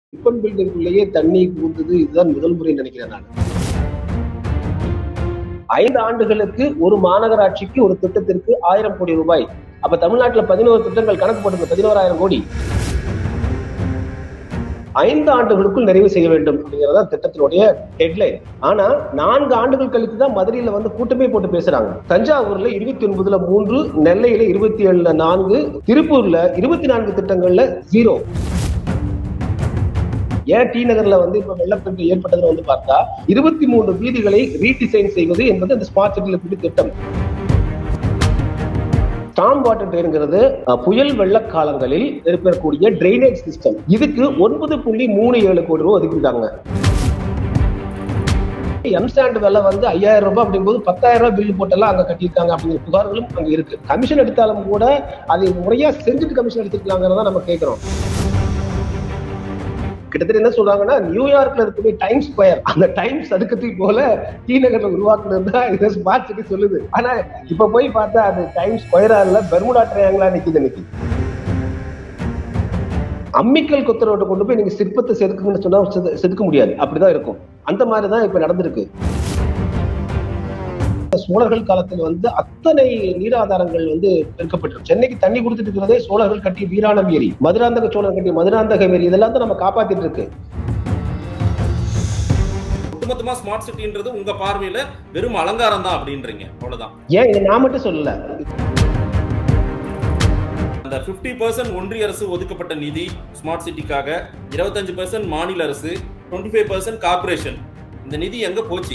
Tiffin பில்டிங்குள்ளேயே தண்ணி புகுந்தது இதுதான் முதல் முறை நினைக்கிறேன் நான் ஐந்து ஆண்டுகளுக்கு ஒரு மாநகராட்சிக்கு ஒரு திட்டத்திற்கு ஆயிரம் கோடி ரூபாய் அப்ப தமிழ்நாட்டுல பதினோரு திட்டங்கள் கணக்கு போட்டுங்க பதினோராயிரம் கோடி ஐந்து ஆண்டுகளுக்குள் நிறைவு செய்ய வேண்டும் அப்படிங்கறதா திட்டத்தினுடைய ஹெட்லைன் ஆனா நான்கு ஆண்டுகள் கழித்து தான் மதுரையில வந்து கூட்டமே போட்டு பேசுறாங்க தஞ்சாவூர்ல இருபத்தி ஒன்பதுல மூன்று நெல்லையில இருபத்தி ஏழுல நான்கு திருப்பூர்ல இருபத்தி நான்கு திட்டங்கள்ல ஜீரோ ஏன் டி நகர்ல வந்து இப்ப வெள்ளப்பெருக்கு ஏற்பட்டதுன்னு வந்து பார்த்தா இருபத்தி மூன்று வீதிகளை ரீடிசைன் செய்வது என்பது அந்த ஸ்மார்ட் சிட்டில கூடிய திட்டம் ஸ்டாம் வாட்டர் ட்ரெயின்ங்கிறது புயல் வெள்ள காலங்களில் இருக்கக்கூடிய ட்ரைனேஜ் சிஸ்டம் இதுக்கு ஒன்பது புள்ளி மூணு ஏழு கோடி ரூபாய் ஒதுக்கிட்டாங்க எம்சாண்ட் விலை வந்து ஐயாயிரம் ரூபாய் அப்படிங்கும்போது பத்தாயிரம் ரூபாய் பில் போட்டெல்லாம் அங்க கட்டியிருக்காங்க அப்படிங்கிற புகார்களும் அங்க இருக்கு கமிஷன் எடுத்தாலும் கூட அதை முறையா செஞ்சுட்டு கமிஷன் எடுத்துக்கலாங்கிறத நம்ம கேட்கிறோம் கிட்டத்தட்ட என்ன சொல்றாங்கன்னா நியூயார்க்ல இருக்கக்கூடிய டைம் ஸ்கொயர் அந்த டைம் சதுக்கத்தை போல டி நகர்ல உருவாக்குனது தான் இந்த ஸ்மார்ட் சிட்டி சொல்லுது ஆனா இப்ப போய் பார்த்தா அது டைம் ஸ்கொயரா இல்ல பெர்முடா ட்ரையாங்களா நிக்குது இன்னைக்கு அம்மிக்கல் கொத்தரோட கொண்டு போய் நீங்க சிற்பத்தை செதுக்குங்கன்னு சொன்னா செது- செதுக்க முடியாது அப்படிதான் இருக்கும் அந்த மாதிரிதான் இப்ப நடந்திருக்கு சோழர்கள் காலத்துல வந்து அத்தனை நீராதாரங்கள் வந்து பெருக்கப்பட்டிருக்கு சென்னைக்கு தண்ணி கொடுத்துட்டு இருக்கிறதே சோழர்கள் கட்டி வீராணம் ஏரி மதுராந்தக சோழர் கட்டி மதுராந்தக ஏரி இதெல்லாம் தான் நம்ம காப்பாத்திட்டு இருக்கு ஒட்டுமொத்தமா ஸ்மார்ட் சிட்டின்றது உங்க பார்வையில வெறும் அலங்காரம் தான் அப்படின்றீங்க அவ்வளவுதான் ஏன் இதை நான் மட்டும் சொல்லல அந்த 50% பர்சன்ட் ஒன்றிய அரசு ஒதுக்கப்பட்ட நிதி ஸ்மார்ட் சிட்டிக்காக இருபத்தஞ்சு பர்சன்ட் மாநில அரசு டுவெண்ட்டி ஃபைவ் பர்சன்ட் கார்பரேஷன் இந்த நிதி எங்க போச்சு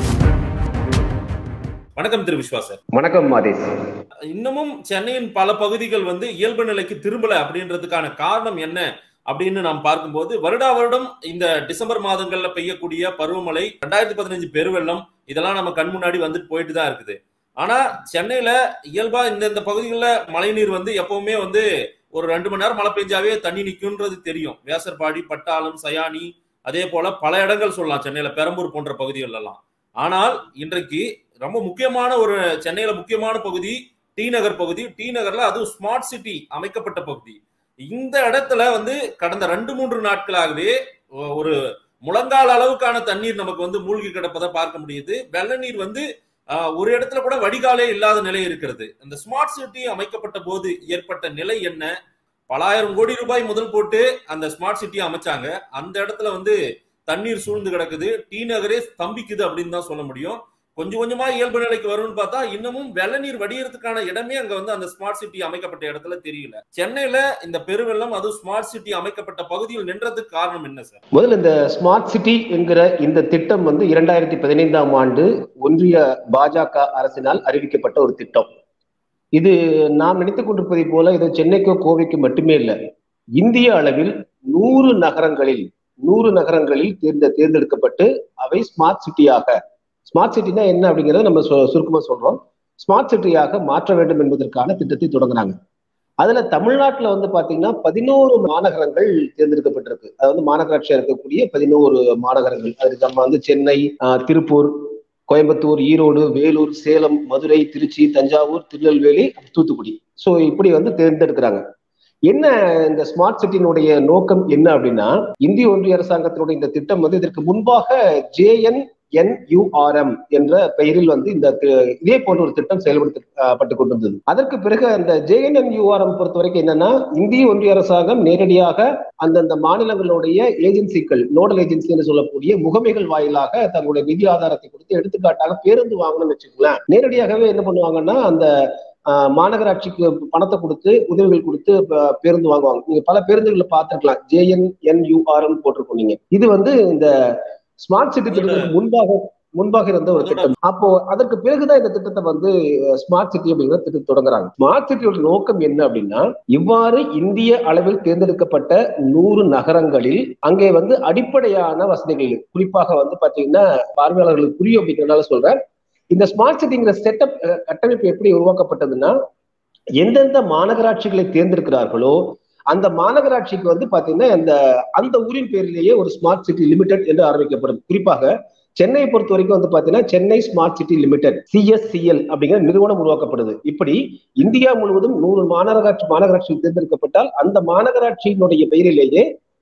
வணக்கம் திரு விஸ்வாஸ் சார் வணக்கம் மாதேஷ் இன்னமும் சென்னையின் பல பகுதிகள் வந்து இயல்பு நிலைக்கு திரும்பல அப்படின்றதுக்கான காரணம் என்ன அப்படின்னு நாம் பார்க்கும்போது வருடா வருடம் இந்த டிசம்பர் மாதங்கள்ல பெய்யக்கூடிய பருவமழை ரெண்டாயிரத்தி பதினஞ்சு பெருவெள்ளம் இதெல்லாம் நம்ம கண் முன்னாடி வந்துட்டு போயிட்டு தான் இருக்குது ஆனா சென்னையில இயல்பா இந்த இந்த பகுதிகளில் மழைநீர் வந்து எப்பவுமே வந்து ஒரு ரெண்டு மணி நேரம் மழை பெஞ்சாவே தண்ணி நிக்கும்ன்றது தெரியும் வேசர்பாடி பட்டாளம் சயானி அதே போல பல இடங்கள் சொல்லலாம் சென்னையில பெரம்பூர் போன்ற பகுதிகள் எல்லாம் ஆனால் இன்றைக்கு ரொம்ப முக்கியமான ஒரு சென்னையில முக்கியமான பகுதி டி நகர் பகுதி டி நகர்ல அதுவும் ஸ்மார்ட் சிட்டி அமைக்கப்பட்ட பகுதி இந்த இடத்துல வந்து கடந்த ரெண்டு மூன்று நாட்களாகவே ஒ- ஒரு முழங்கால் அளவுக்கான தண்ணீர் நமக்கு வந்து மூழ்கி கிடப்பதை பார்க்க முடியுது வெள்ள நீர் வந்து ஆஹ், ஒரு இடத்துல கூட வடிகாலே இல்லாத நிலை இருக்கிறது இந்த ஸ்மார்ட் சிட்டி அமைக்கப்பட்ட போது ஏற்பட்ட நிலை என்ன பலாயிரம் கோடி ரூபாய் முதல் போட்டு அந்த ஸ்மார்ட் சிட்டி அமைச்சாங்க அந்த இடத்துல வந்து தண்ணீர் சூழ்ந்து கிடக்குது டி நகரே ஸ்தம்பிக்குது அப்படின்னு தான் சொல்ல முடியும் கொஞ்சம் கொஞ்சமா இயல்பு நிலைக்கு வரும்னு பார்த்தா இன்னமும் வெள்ள நீர் வடியறதுக்கான இடமே அங்க வந்து அந்த ஸ்மார்ட் சிட்டி அமைக்கப்பட்ட இடத்துல தெரியல சென்னையில இந்த பெருவெள்ளம் அதுவும் ஸ்மார்ட் சிட்டி அமைக்கப்பட்ட பகுதியில் நின்றதுக்கு காரணம் என்ன சார் முதல்ல இந்த ஸ்மார்ட் சிட்டி என்கிற இந்த திட்டம் வந்து இரண்டாயிரத்தி பதினைந்தாம் ஆண்டு ஒன்றிய பாஜக அரசினால் அறிவிக்கப்பட்ட ஒரு திட்டம் இது நாம் நினைத்துக் கொண்டிருப்பதை போல இது சென்னைக்கோ கோவைக்கோ மட்டுமே இல்லை இந்திய அளவில் நூறு நகரங்களில் நூறு நகரங்களில் தேர்ந்த தேர்ந்தெடுக்கப்பட்டு அவை ஸ்மார்ட் சிட்டியாக ஸ்மார்ட் சிட்டினா என்ன அப்படிங்கறத நம்ம சு- சுருக்கமா சொல்றோம் ஸ்மார்ட் சிட்டியாக மாற்ற வேண்டும் என்பதற்கான திட்டத்தை தொடங்குறாங்க அதுல தமிழ்நாட்டுல வந்து பாத்தீங்கன்னா பதினோரு மாநகரங்கள் தேர்ந்தெடுக்கப்பட்டிருக்கு அது வந்து மாநகராட்சியா இருக்கக்கூடிய பதினோரு மாநகரங்கள் அதுக்கு நம்ம வந்து சென்னை ஆஹ், திருப்பூர் கோயம்புத்தூர் ஈரோடு வேலூர் சேலம் மதுரை திருச்சி தஞ்சாவூர் திருநெல்வேலி தூத்துக்குடி சோ இப்படி வந்து தேர்ந்தெடுக்கிறாங்க என்ன இந்த ஸ்மார்ட் சிட்டியினுடைய நோக்கம் என்ன அப்படின்னா இந்திய ஒன்றிய அரசாங்கத்தினுடைய இந்த திட்டம் வந்து இதற்கு முன்பாக ஜேஎன் என்யூஆர்எம் என்ற பெயரில் வந்து இந்த தி- இதே போன்ற ஒரு திட்டம் செயல்படுத்தப்பட்டு கொண்டிருந்தது அதற்கு பிறகு அந்த ஜேஎன்என்யூஆர்எம் பொறுத்த வரைக்கும் என்னன்னா இந்திய ஒன்றிய அரசாங்கம் நேரடியாக அந்தந்த மாநிலங்களுடைய ஏஜென்சிகள் நோடல் ஏஜென்சி என்று சொல்லக்கூடிய முகமைகள் வாயிலாக தங்களுடைய நிதி ஆதாரத்தை கொடுத்து எடுத்துக்காட்டாக பேருந்து வாங்கணும்னு வச்சுக்கோங்களேன் நேரடியாகவே என்ன பண்ணுவாங்கன்னா அந்த ஆஹ், மாநகராட்சிக்கு பணத்தை கொடுத்து உதவிகள் கொடுத்து ப- பேருந்து வாங்குவாங்க நீங்க பல பேருந்துகளை பார்த்துருக்கலாம் ஜேஎன்என்யூஆர்எம் போட்டிருக்கோம் நீங்க இது வந்து இந்த ஸ்மார்ட் சிட்டி திட்டத்துக்கு முன்பாக முன்பாக இருந்த ஒரு திட்டம் அப்போ அதற்கு பிறகுதான் இந்த திட்டத்தை வந்து ஸ்மார்ட் சிட்டி அப்படிங்கிற திட்டத்தை தொடங்குறாங்க ஸ்மார்ட் சிட்டியோட நோக்கம் என்ன அப்படின்னா இவ்வாறு இந்திய அளவில் தேர்ந்தெடுக்கப்பட்ட நூறு நகரங்களில் அங்கே வந்து அடிப்படையான வசதிகள் குறிப்பாக வந்து பாத்தீங்கன்னா பார்வையாளர்களுக்கு புரியும் அப்படிங்கிறதுனால சொல்றேன் இந்த ஸ்மார்ட் சிட்டிங்கிற செட்டப் கட்டமைப்பு எப்படி உருவாக்கப்பட்டதுன்னா எந்தெந்த மாநகராட்சிகளை தேர்ந்தெடுக்கிறார்களோ அந்த மாநகராட்சிக்கு வந்து பாத்தீங்கன்னா அந்த அந்த ஊரின் பேரிலேயே ஒரு ஸ்மார்ட் சிட்டி லிமிடெட் என்று ஆரம்பிக்கப்படும் குறிப்பாக சென்னையை பொறுத்த வரைக்கும் வந்து பாத்தீங்கன்னா Chennai smart city limited CSCL அப்படிங்கிற நிறுவனம் உருவாக்கப்படுது இப்படி இந்தியா முழுவதும் நூறு மாநகராட்சி மாநகராட்சிகள் தேர்ந்தெடுக்கப்பட்டால் அந்த மாநகராட்சியினுடைய பெயரிலேயே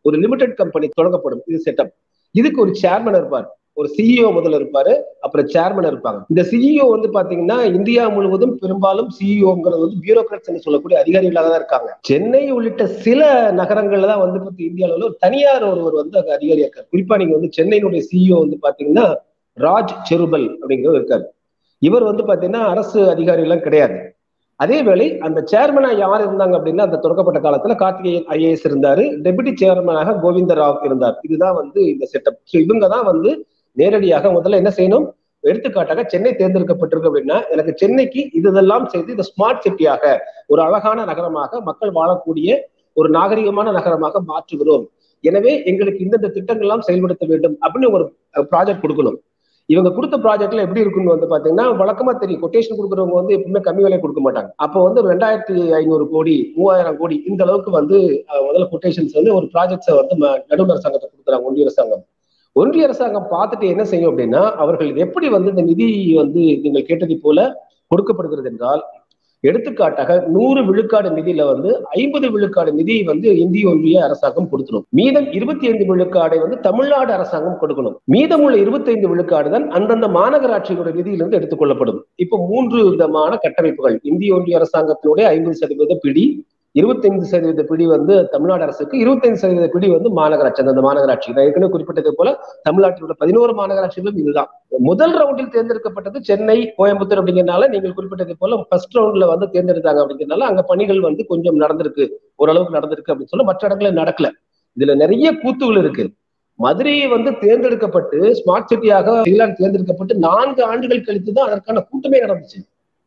ஒரு லிமிடெட் கம்பெனி தொடங்கப்படும் இது செட்டப் இதுக்கு ஒரு சேர்மன் இருப்பார் ஒரு சிஇஓ முதல்ல இருப்பாரு அப்புறம் சேர்மன் இருப்பாங்க இந்த சிஇஓ வந்து பாத்தீங்கன்னா இந்தியா முழுவதும் பெரும்பாலும் சிஇஓங்கிறது வந்து பியூரோக்ராட்ஸ் சொல்லக்கூடிய அதிகாரிகளாக தான் இருக்காங்க சென்னை உள்ளிட்ட சில நகரங்கள்ல தான் வந்து பத்தி இந்திய அளவில் ஒரு தனியார் ஒருவர் வந்து அங்க அதிகாரியா இருக்காரு குறிப்பா நீங்க வந்து சென்னையினுடைய சிஇஓ வந்து பாத்தீங்கன்னா ராஜ் செருபல் அப்படிங்கிறவர் இருக்காரு இவர் வந்து பாத்தீங்கன்னா அரசு அதிகாரி எல்லாம் கிடையாது அதே வேளை அந்த சேர்மனா யார் இருந்தாங்க அப்படின்னா அந்த தொடக்கப்பட்ட காலத்துல கார்த்திகேயன் ஐஏஎஸ் இருந்தாரு டெபுட்டி சேர்மனாக கோவிந்த ராவ் இருந்தார் இதுதான் வந்து இந்த செட்டப் ஸோ இவங்க தான் வந்து நேரடியாக முதல்ல என்ன செய்யணும் எடுத்துக்காட்டாக சென்னை தேர்ந்தெடுக்கப்பட்டிருக்கு அப்படின்னா எனக்கு சென்னைக்கு இதெல்லாம் செய்து இந்த ஸ்மார்ட் சிட்டியாக ஒரு அழகான நகரமாக மக்கள் வாழக்கூடிய ஒரு நாகரிகமான நகரமாக மாற்றுகிறோம் எனவே எங்களுக்கு இந்தந்த திட்டங்கள்லாம் செயல்படுத்த வேண்டும் அப்படின்னு ஒரு ப்ராஜெக்ட் கொடுக்கணும் இவங்க கொடுத்த ப்ராஜெக்ட்ல எப்படி இருக்குன்னு வந்து பாத்தீங்கன்னா வழக்கமா தெரியும் கொட்டேஷன் கொடுக்குறவங்க வந்து எப்பவுமே கம்மி விலை கொடுக்க மாட்டாங்க அப்போ வந்து ரெண்டாயிரத்தி ஐநூறு கோடி மூவாயிரம் கோடி இந்த அளவுக்கு வந்து முதல்ல கொட்டேஷன்ஸ் வந்து ஒரு ப்ராஜெக்ட்ஸை வந்து நடுவர் அரசாங்கத்தை கொடுக்குறாங்க ஒன்றிய அரசாங்கம் ஒன்றிய அரசாங்கம் பார்த்துட்டு என்ன செய்யும் அப்படின்னா அவர்கள் எப்படி வந்து இந்த நிதி வந்து நீங்கள் கேட்டதை போல கொடுக்கப்படுகிறது என்றால் எடுத்துக்காட்டாக நூறு விழுக்காடு நிதியில வந்து ஐம்பது விழுக்காடு நிதி வந்து இந்திய ஒன்றிய அரசாங்கம் கொடுக்கணும் மீதம் இருபத்தி ஐந்து விழுக்காடை வந்து தமிழ்நாடு அரசாங்கம் கொடுக்கணும் மீதமுள்ள இருபத்தி ஐந்து விழுக்காடு தான் அந்தந்த மாநகராட்சிகளுடைய நிதியிலிருந்து எடுத்துக்கொள்ளப்படும் இப்போ மூன்று விதமான கட்டமைப்புகள் இந்திய ஒன்றிய அரசாங்கத்தினுடைய ஐம்பது சதவீத பிடி இருபத்தைந்து சதவீத பிடி வந்து தமிழ்நாடு அரசுக்கு இருபத்தைந்து சதவீத பிடி வந்து மாநகராட்சி அந்த மாநகராட்சி நான் ஏற்கனவே குறிப்பிட்டது போல தமிழ்நாட்டில் பதினோரு மாநகராட்சிகளும் இதுதான் முதல் ரவுண்டில் தேர்ந்தெடுக்கப்பட்டது சென்னை கோயம்புத்தூர் அப்படிங்கிறனால நீங்கள் குறிப்பிட்டது போல ஃபர்ஸ்ட் ரவுண்ட்ல வந்து தேர்ந்தெடுத்தாங்க அப்படிங்கிறனால அங்க பணிகள் வந்து கொஞ்சம் நடந்திருக்கு ஓரளவுக்கு நடந்திருக்கு அப்படின்னு சொல்ல மற்ற இடங்களில் நடக்கல இதுல நிறைய கூத்துகள் இருக்கு மதுரையை வந்து தேர்ந்தெடுக்கப்பட்டு ஸ்மார்ட் சிட்டியாக தேர்ந்தெடுக்கப்பட்டு நான்கு ஆண்டுகள் கழித்து தான் அதற்கான கூட்டமே நடந்துச்சு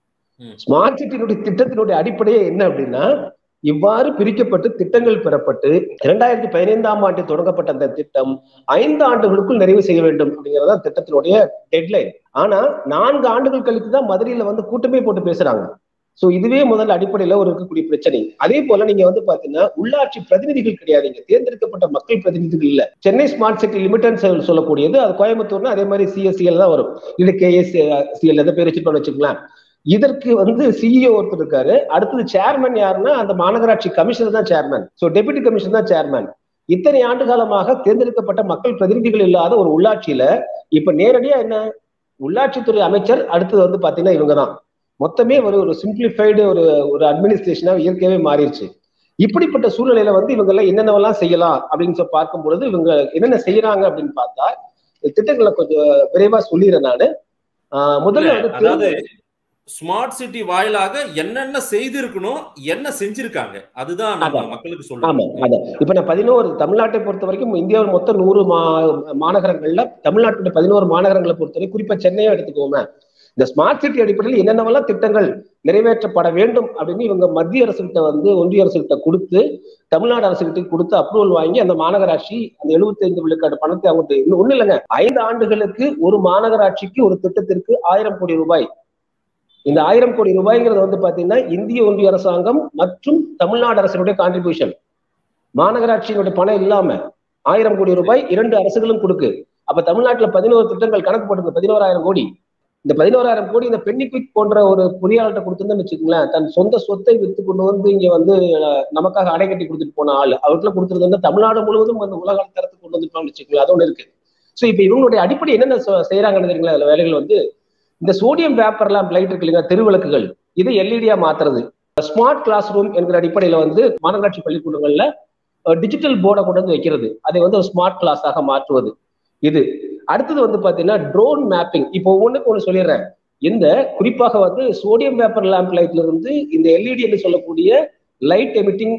ஸ்மார்ட் சிட்டியினுடைய திட்டத்தினுடைய அடிப்படையே என்ன அப்படின்னா இவ்வாறு பிரிக்கப்பட்டு திட்டங்கள் பெறப்பட்டு இரண்டாயிரத்தி பதினைந்தாம் ஆண்டு தொடங்கப்பட்ட அந்த திட்டம் ஐந்து ஆண்டுகளுக்குள் நிறைவு செய்ய வேண்டும் அப்படிங்கறத திட்டத்தினுடைய டெட்லைன் ஆனா நான்கு ஆண்டுகள் கழித்து தான் மதுரையில வந்து கூட்டமே போட்டு பேசுறாங்க சோ இதுவே முதல் அடிப்படையில ஒரு இருக்கக்கூடிய பிரச்சனை அதே போல நீங்க வந்து பாத்தீங்கன்னா உள்ளாட்சி பிரதிநிதிகள் கிடையாது இங்க தேர்ந்தெடுக்கப்பட்ட மக்கள் பிரதிநிதிகள் இல்ல சென்னை ஸ்மார்ட் சிட்டி லிமிடெட் சொல்லக்கூடியது அது கோயம்புத்தூர்னா அதே மாதிரி சிஎஸ்சிஎல் தான் வரும் இல்ல கேஎஸ்சிஎல் எதை பேர் வச்சுட்டு வச்சுக்கலாம் இதற்கு வந்து சிஇஓ ஒருத்தர் இருக்காரு அடுத்தது சேர்மன் யாருன்னா அந்த மாநகராட்சி கமிஷனர் தான் சேர்மன் சோ டெபுட்டி கமிஷனர் தான் சேர்மன் இத்தனை ஆண்டு காலமாக தேர்ந்தெடுக்கப்பட்ட மக்கள் பிரதிநிதிகள் இல்லாத ஒரு உள்ளாட்சியில இப்ப நேரடியா என்ன உள்ளாட்சித்துறை அமைச்சர் அடுத்தது வந்து பாத்தீங்கன்னா இவங்க தான் மொத்தமே ஒரு ஒரு சிம்பிளிஃபைடு ஒரு ஒரு அட்மினிஸ்ட்ரேஷனா இயற்கையாவே மாறிடுச்சு இப்படிப்பட்ட சூழ்நிலையில வந்து இவங்க எல்லாம் என்னென்னவெல்லாம் செய்யலாம் அப்படின்னு சொல்லி பார்க்கும் பொழுது இவங்க என்னென்ன செய்யறாங்க அப்படின்னு பார்த்தா திட்டங்களை கொஞ்சம் விரைவா சொல்லிடுறேன் நானு முதல்ல வந்து ஸ்மார்ட் சிட்டி வாயிலாக என்னென்ன செய்திருக்கணும் என்ன செஞ்சிருக்காங்க அதுதான் நம்ம மக்களுக்கு ஆமா அதான் இப்ப நான் பதினோரு தமிழ்நாட்டை பொறுத்த வரைக்கும் இந்தியாவில் மொத்தம் நூறு மா மாநகரங்கள்ல தமிழ்நாட்டுடைய பதினோரு மாநகரங்களை பொறுத்தவரை குறிப்பா சென்னையை எடுத்துக்கோமே இந்த ஸ்மார்ட் சிட்டி அடிப்படையில் என்னென்னவெல்லாம் திட்டங்கள் நிறைவேற்றப்பட வேண்டும் அப்படின்னு இவங்க மத்திய அரசுகிட்ட வந்து ஒன்றிய அரசுகிட்ட கொடுத்து தமிழ்நாடு அரசுகிட்ட கொடுத்து அப்ரூவல் வாங்கி அந்த மாநகராட்சி அந்த எழுபத்தி ஐந்து விழுக்காடு பணத்தை அவங்க இன்னும் ஒண்ணு இல்லைங்க ஐந்து ஆண்டுகளுக்கு ஒரு மாநகராட்சிக்கு ஒரு திட்டத்திற்கு ஆயிரம் கோடி ரூபாய் இந்த ஆயிரம் கோடி ரூபாய்ங்கிறது வந்து பாத்தீங்கன்னா இந்திய ஒன்றிய அரசாங்கம் மற்றும் தமிழ்நாடு அரசினுடைய கான்ட்ரிபியூஷன் மாநகராட்சியினுடைய பணம் இல்லாம ஆயிரம் கோடி ரூபாய் இரண்டு அரசுகளும் கொடுக்கு அப்ப தமிழ்நாட்டுல பதினோரு திட்டங்கள் கணக்கு போட்டுங்க பதினோராயிரம் கோடி இந்த பதினோராயிரம் கோடி இந்த பென்னிக்விக் போன்ற ஒரு பொறியாளர்கிட்ட கொடுத்துருந்தேன்னு வச்சுக்கோங்களேன் தன் சொந்த சொத்தை வித்து கொண்டு வந்து இங்க வந்து நமக்காக அடை கட்டி கொடுத்துட்டு போன ஆள் அவர்கிட்ட கொடுத்துருந்து வந்து தமிழ்நாடு முழுவதும் வந்து உலக தரத்துக்கு கொண்டு வந்துட்டோம்னு வச்சுக்கோங்களேன் அது ஒண்ணு இருக்கு ஸோ இப்ப இவங்களுடைய அடிப்படை என்னென்ன செய்யறாங்கன்னு தெரியுங்களா அதுல வேலைகள் வந்து இந்த சோடியம் பேப்பர்லாம் லைட் இருக்கு இல்லைங்க தெருவிளக்குகள் இது எல்இடியா மாத்துறது ஸ்மார்ட் கிளாஸ் ரூம் என்கிற அடிப்படையில வந்து மாநகராட்சி பள்ளிக்கூடங்கள்ல டிஜிட்டல் போர்டை கொண்டு வந்து வைக்கிறது அதை வந்து ஒரு ஸ்மார்ட் கிளாஸாக மாற்றுவது இது அடுத்தது வந்து பாத்தீங்கன்னா ட்ரோன் மேப்பிங் இப்போ ஒவ்வொன்றுக்கு ஒன்று சொல்லிடுறேன் இந்த குறிப்பாக வந்து சோடியம் பேப்பர் லேம்ப் லைட்ல இருந்து இந்த எல்இடி என்று சொல்லக்கூடிய லைட் எமிட்டிங்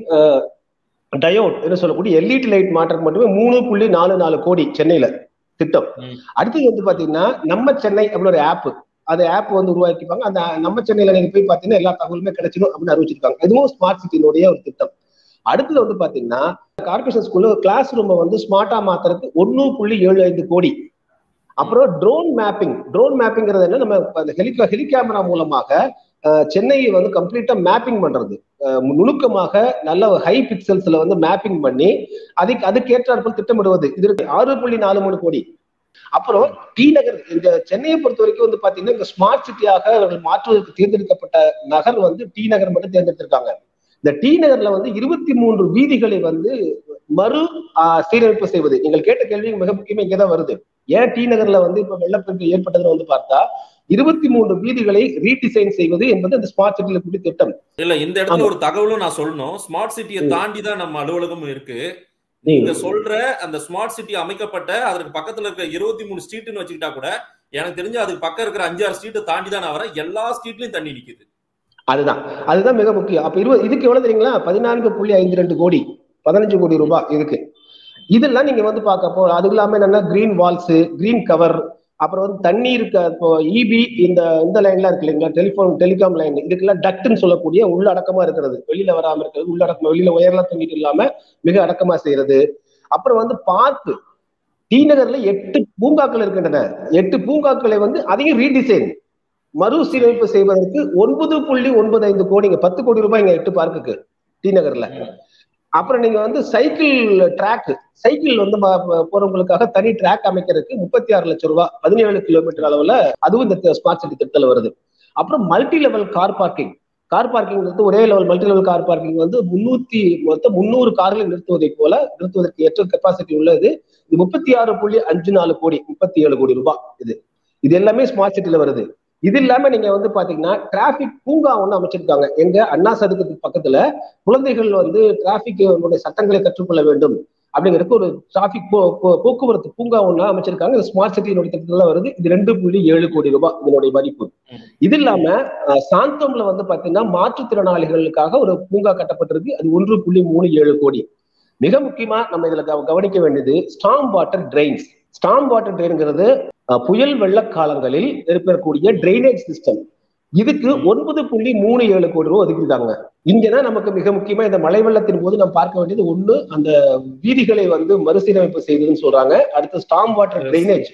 டயோட் என்று சொல்லக்கூடிய எல்இடி லைட் மாற்றம் மட்டுமே மூணு புள்ளி நாலு நாலு கோடி சென்னையில திட்டம் அடுத்தது வந்து பாத்தீங்கன்னா நம்ம சென்னை அப்படின்னு ஒரு ஆப் அது ஆப் வந்து உருவாக்கிப்பாங்க அந்த நம்ம சென்னையில நீங்க போய் பாத்தீங்கன்னா எல்லா தகவலுமே கிடைச்சிடும் அப்படின்னு அறிவிச்சிருக்காங்க இதுவும் ஸ்மார்ட் சிட்டினுடைய ஒரு திட்டம் அடுத்தது வந்து பாத்தீங்கன்னா கார்பரேஷன் ஸ்கூல்ல கிளாஸ் ரூமை வந்து ஸ்மார்ட்டா மாத்துறதுக்கு ஒன்னு புள்ளி ஏழு ஐந்து கோடி அப்புறம் ட்ரோன் மேப்பிங் ட்ரோன் மேப்பிங்கிறது என்ன நம்ம அந்த ஹெலி ஹெலி கேமரா மூலமாக சென்னையை வந்து கம்ப்ளீட்டா மேப்பிங் பண்றது நுணுக்கமாக நல்ல ஹை பிக்சல்ஸ்ல வந்து மேப்பிங் பண்ணி அதுக்கு அதுக்கேற்றாற்போல் திட்டமிடுவது இது ஆறு புள்ளி நாலு மூணு கோடி அப்புறம் டி நகர் இந்த சென்னையை பொறுத்த வரைக்கும் வந்து பாத்தீங்கன்னா இந்த ஸ்மார்ட் சிட்டியாக அவர்கள் மாற்றுவதற்கு தேர்ந்தெடுக்கப்பட்ட நகர் வந்து டி நகர் மட்டும் தேர்ந்தெடுத்திருக்காங்க இந்த டி நகர்ல வந்து இருபத்தி மூன்று வீதிகளை வந்து மறு சீரமைப்பு செய்வது நீங்கள் கேட்ட கேள்வி மிக முக்கியமா இங்கதான் வருது ஏன் டி நகர்ல வந்து இப்ப வெள்ளப்பெருக்கு ஏற்பட்டதுன்னு வந்து பார்த்தா இருபத்தி மூன்று வீதிகளை ரீடிசைன் செய்வது என்பது அந்த ஸ்மார்ட் சிட்டியில கூடிய திட்டம் இல்ல இந்த இடத்துல ஒரு தகவலும் நான் சொல்லணும் ஸ்மார்ட் சிட்டியை தாண்டி தான் நம்ம அலுவலகம் இருக்கு நீங்க சொல்ற அந்த ஸ்மார்ட் சிட்டி அமைக்கப்பட்ட அதற்கு பக்கத்துல இருக்க இருபத்தி மூணு ஸ்ட்ரீட்னு வச்சுக்கிட்டா கூட எனக்கு தெரிஞ்சு அதுக்கு பக்கம் இருக்கிற அஞ்சாறு ஸ்ட்ரீட்டை தாண்டி தான் நான் வரேன் எல்லா ஸ்ட்ரீட்லயும் தண்ணி நிக்குது அதுதான் அதுதான் மிக முக்கியம் அப்ப இருபது இதுக்கு எவ்வளவு தெரியுங்களா பதினான்கு புள்ளி ஐந்து ரெண்டு கோடி பதினஞ்சு கோடி ரூபாய் இதுக்கு இதெல்லாம் நீங்க வந்து பார்க்கப்போ அது இல்லாம என்னன்னா கிரீன் வால்ஸ் கிரீன் கவர் அப்புறம் வந்து தண்ணீர் இப்போ இபி இந்த இந்த லைன்லாம் இருக்கு இல்லைங்களா டெலிஃபோன் டெலிகாம் லைன் இதுக்கெல்லாம் டக்ட்னு சொல்லக்கூடிய உள்ள அடக்கமா இருக்கிறது வெளியில வராம இருக்கிறது உள்ள அடக்கமா வெளியில உயர்லாம் தூங்கிட்டு இல்லாம மிக அடக்கமா செய்யறது அப்புறம் வந்து பார்க்கு டி நகர்ல எட்டு பூங்காக்கள் இருக்கின்றன எட்டு பூங்காக்களை வந்து அதையும் ரீடிசைன் மறுசீரமைப்பு செய்வதற்கு ஒன்பது புள்ளி ஒன்பது ஐந்து கோடிங்க பத்து கோடி ரூபாய் இங்க எட்டு பார்க்குக்கு டி நகர்ல அப்புறம் நீங்க வந்து சைக்கிள் ட்ராக் சைக்கிள் வந்து போறவங்களுக்காக தனி ட்ராக் அமைக்கிறதுக்கு முப்பத்தி ஆறு லட்சம் ரூபாய் பதினேழு கிலோமீட்டர் அளவுல அதுவும் இந்த ஸ்மார்ட் சிட்டி திட்டத்தில் வருது அப்புறம் multi level car parking car parking வந்து ஒரே level multi level car parking வந்து முன்னூத்தி மொத்தம் முன்னூறு கார்களை நிறுத்துவதை போல நிறுத்துவதற்கு ஏற்ற கெப்பாசிட்டி உள்ளது இது முப்பத்தி ஆறு புள்ளி அஞ்சு நாலு கோடி முப்பத்தி ஏழு கோடி ரூபாய் இது இது எல்லாமே ஸ்மார்ட் சிட்டில வருது இது இல்லாம நீங்க வந்து பாத்தீங்கன்னா டிராபிக் பூங்கா ஒண்ணு அமைச்சிருக்காங்க எங்க அண்ணா சதுக்கத்துக்கு பக்கத்துல குழந்தைகள் வந்து டிராபிக் சட்டங்களை கற்றுக்கொள்ள வேண்டும் அப்படிங்கிறதுக்கு ஒரு டிராபிக் போக்குவரத்து பூங்கா ஒண்ணு அமைச்சிருக்காங்க இந்த ஸ்மார்ட் சிட்டியினுடைய திட்டத்துல வருது இது ரெண்டு புள்ளி ஏழு கோடி ரூபாய் இதனுடைய மதிப்பு இது இல்லாம சாந்தோம்ல வந்து பாத்தீங்கன்னா மாற்றுத்திறனாளிகளுக்காக ஒரு பூங்கா கட்டப்பட்டிருக்கு அது ஒன்று புள்ளி மூணு ஏழு கோடி மிக முக்கியமா நம்ம இதுல கவனிக்க வேண்டியது storm water drains storm water ட்ரெயின்ங்கிறது புயல் வெள்ள காலங்களில் இருக்கக்கூடிய ட்ரைனேஜ் சிஸ்டம் இதுக்கு ஒன்பது புள்ளி மூணு ஏழு கோடி ரூபாய் ஒதுக்கிருக்காங்க இங்கதான் நமக்கு மிக முக்கியமா இந்த மழை வெள்ளத்தின் போது நம்ம பார்க்க வேண்டியது ஒண்ணு அந்த வீதிகளை வந்து மறுசீரமைப்பு செய்ததுன்னு சொல்றாங்க அடுத்து storm water drainage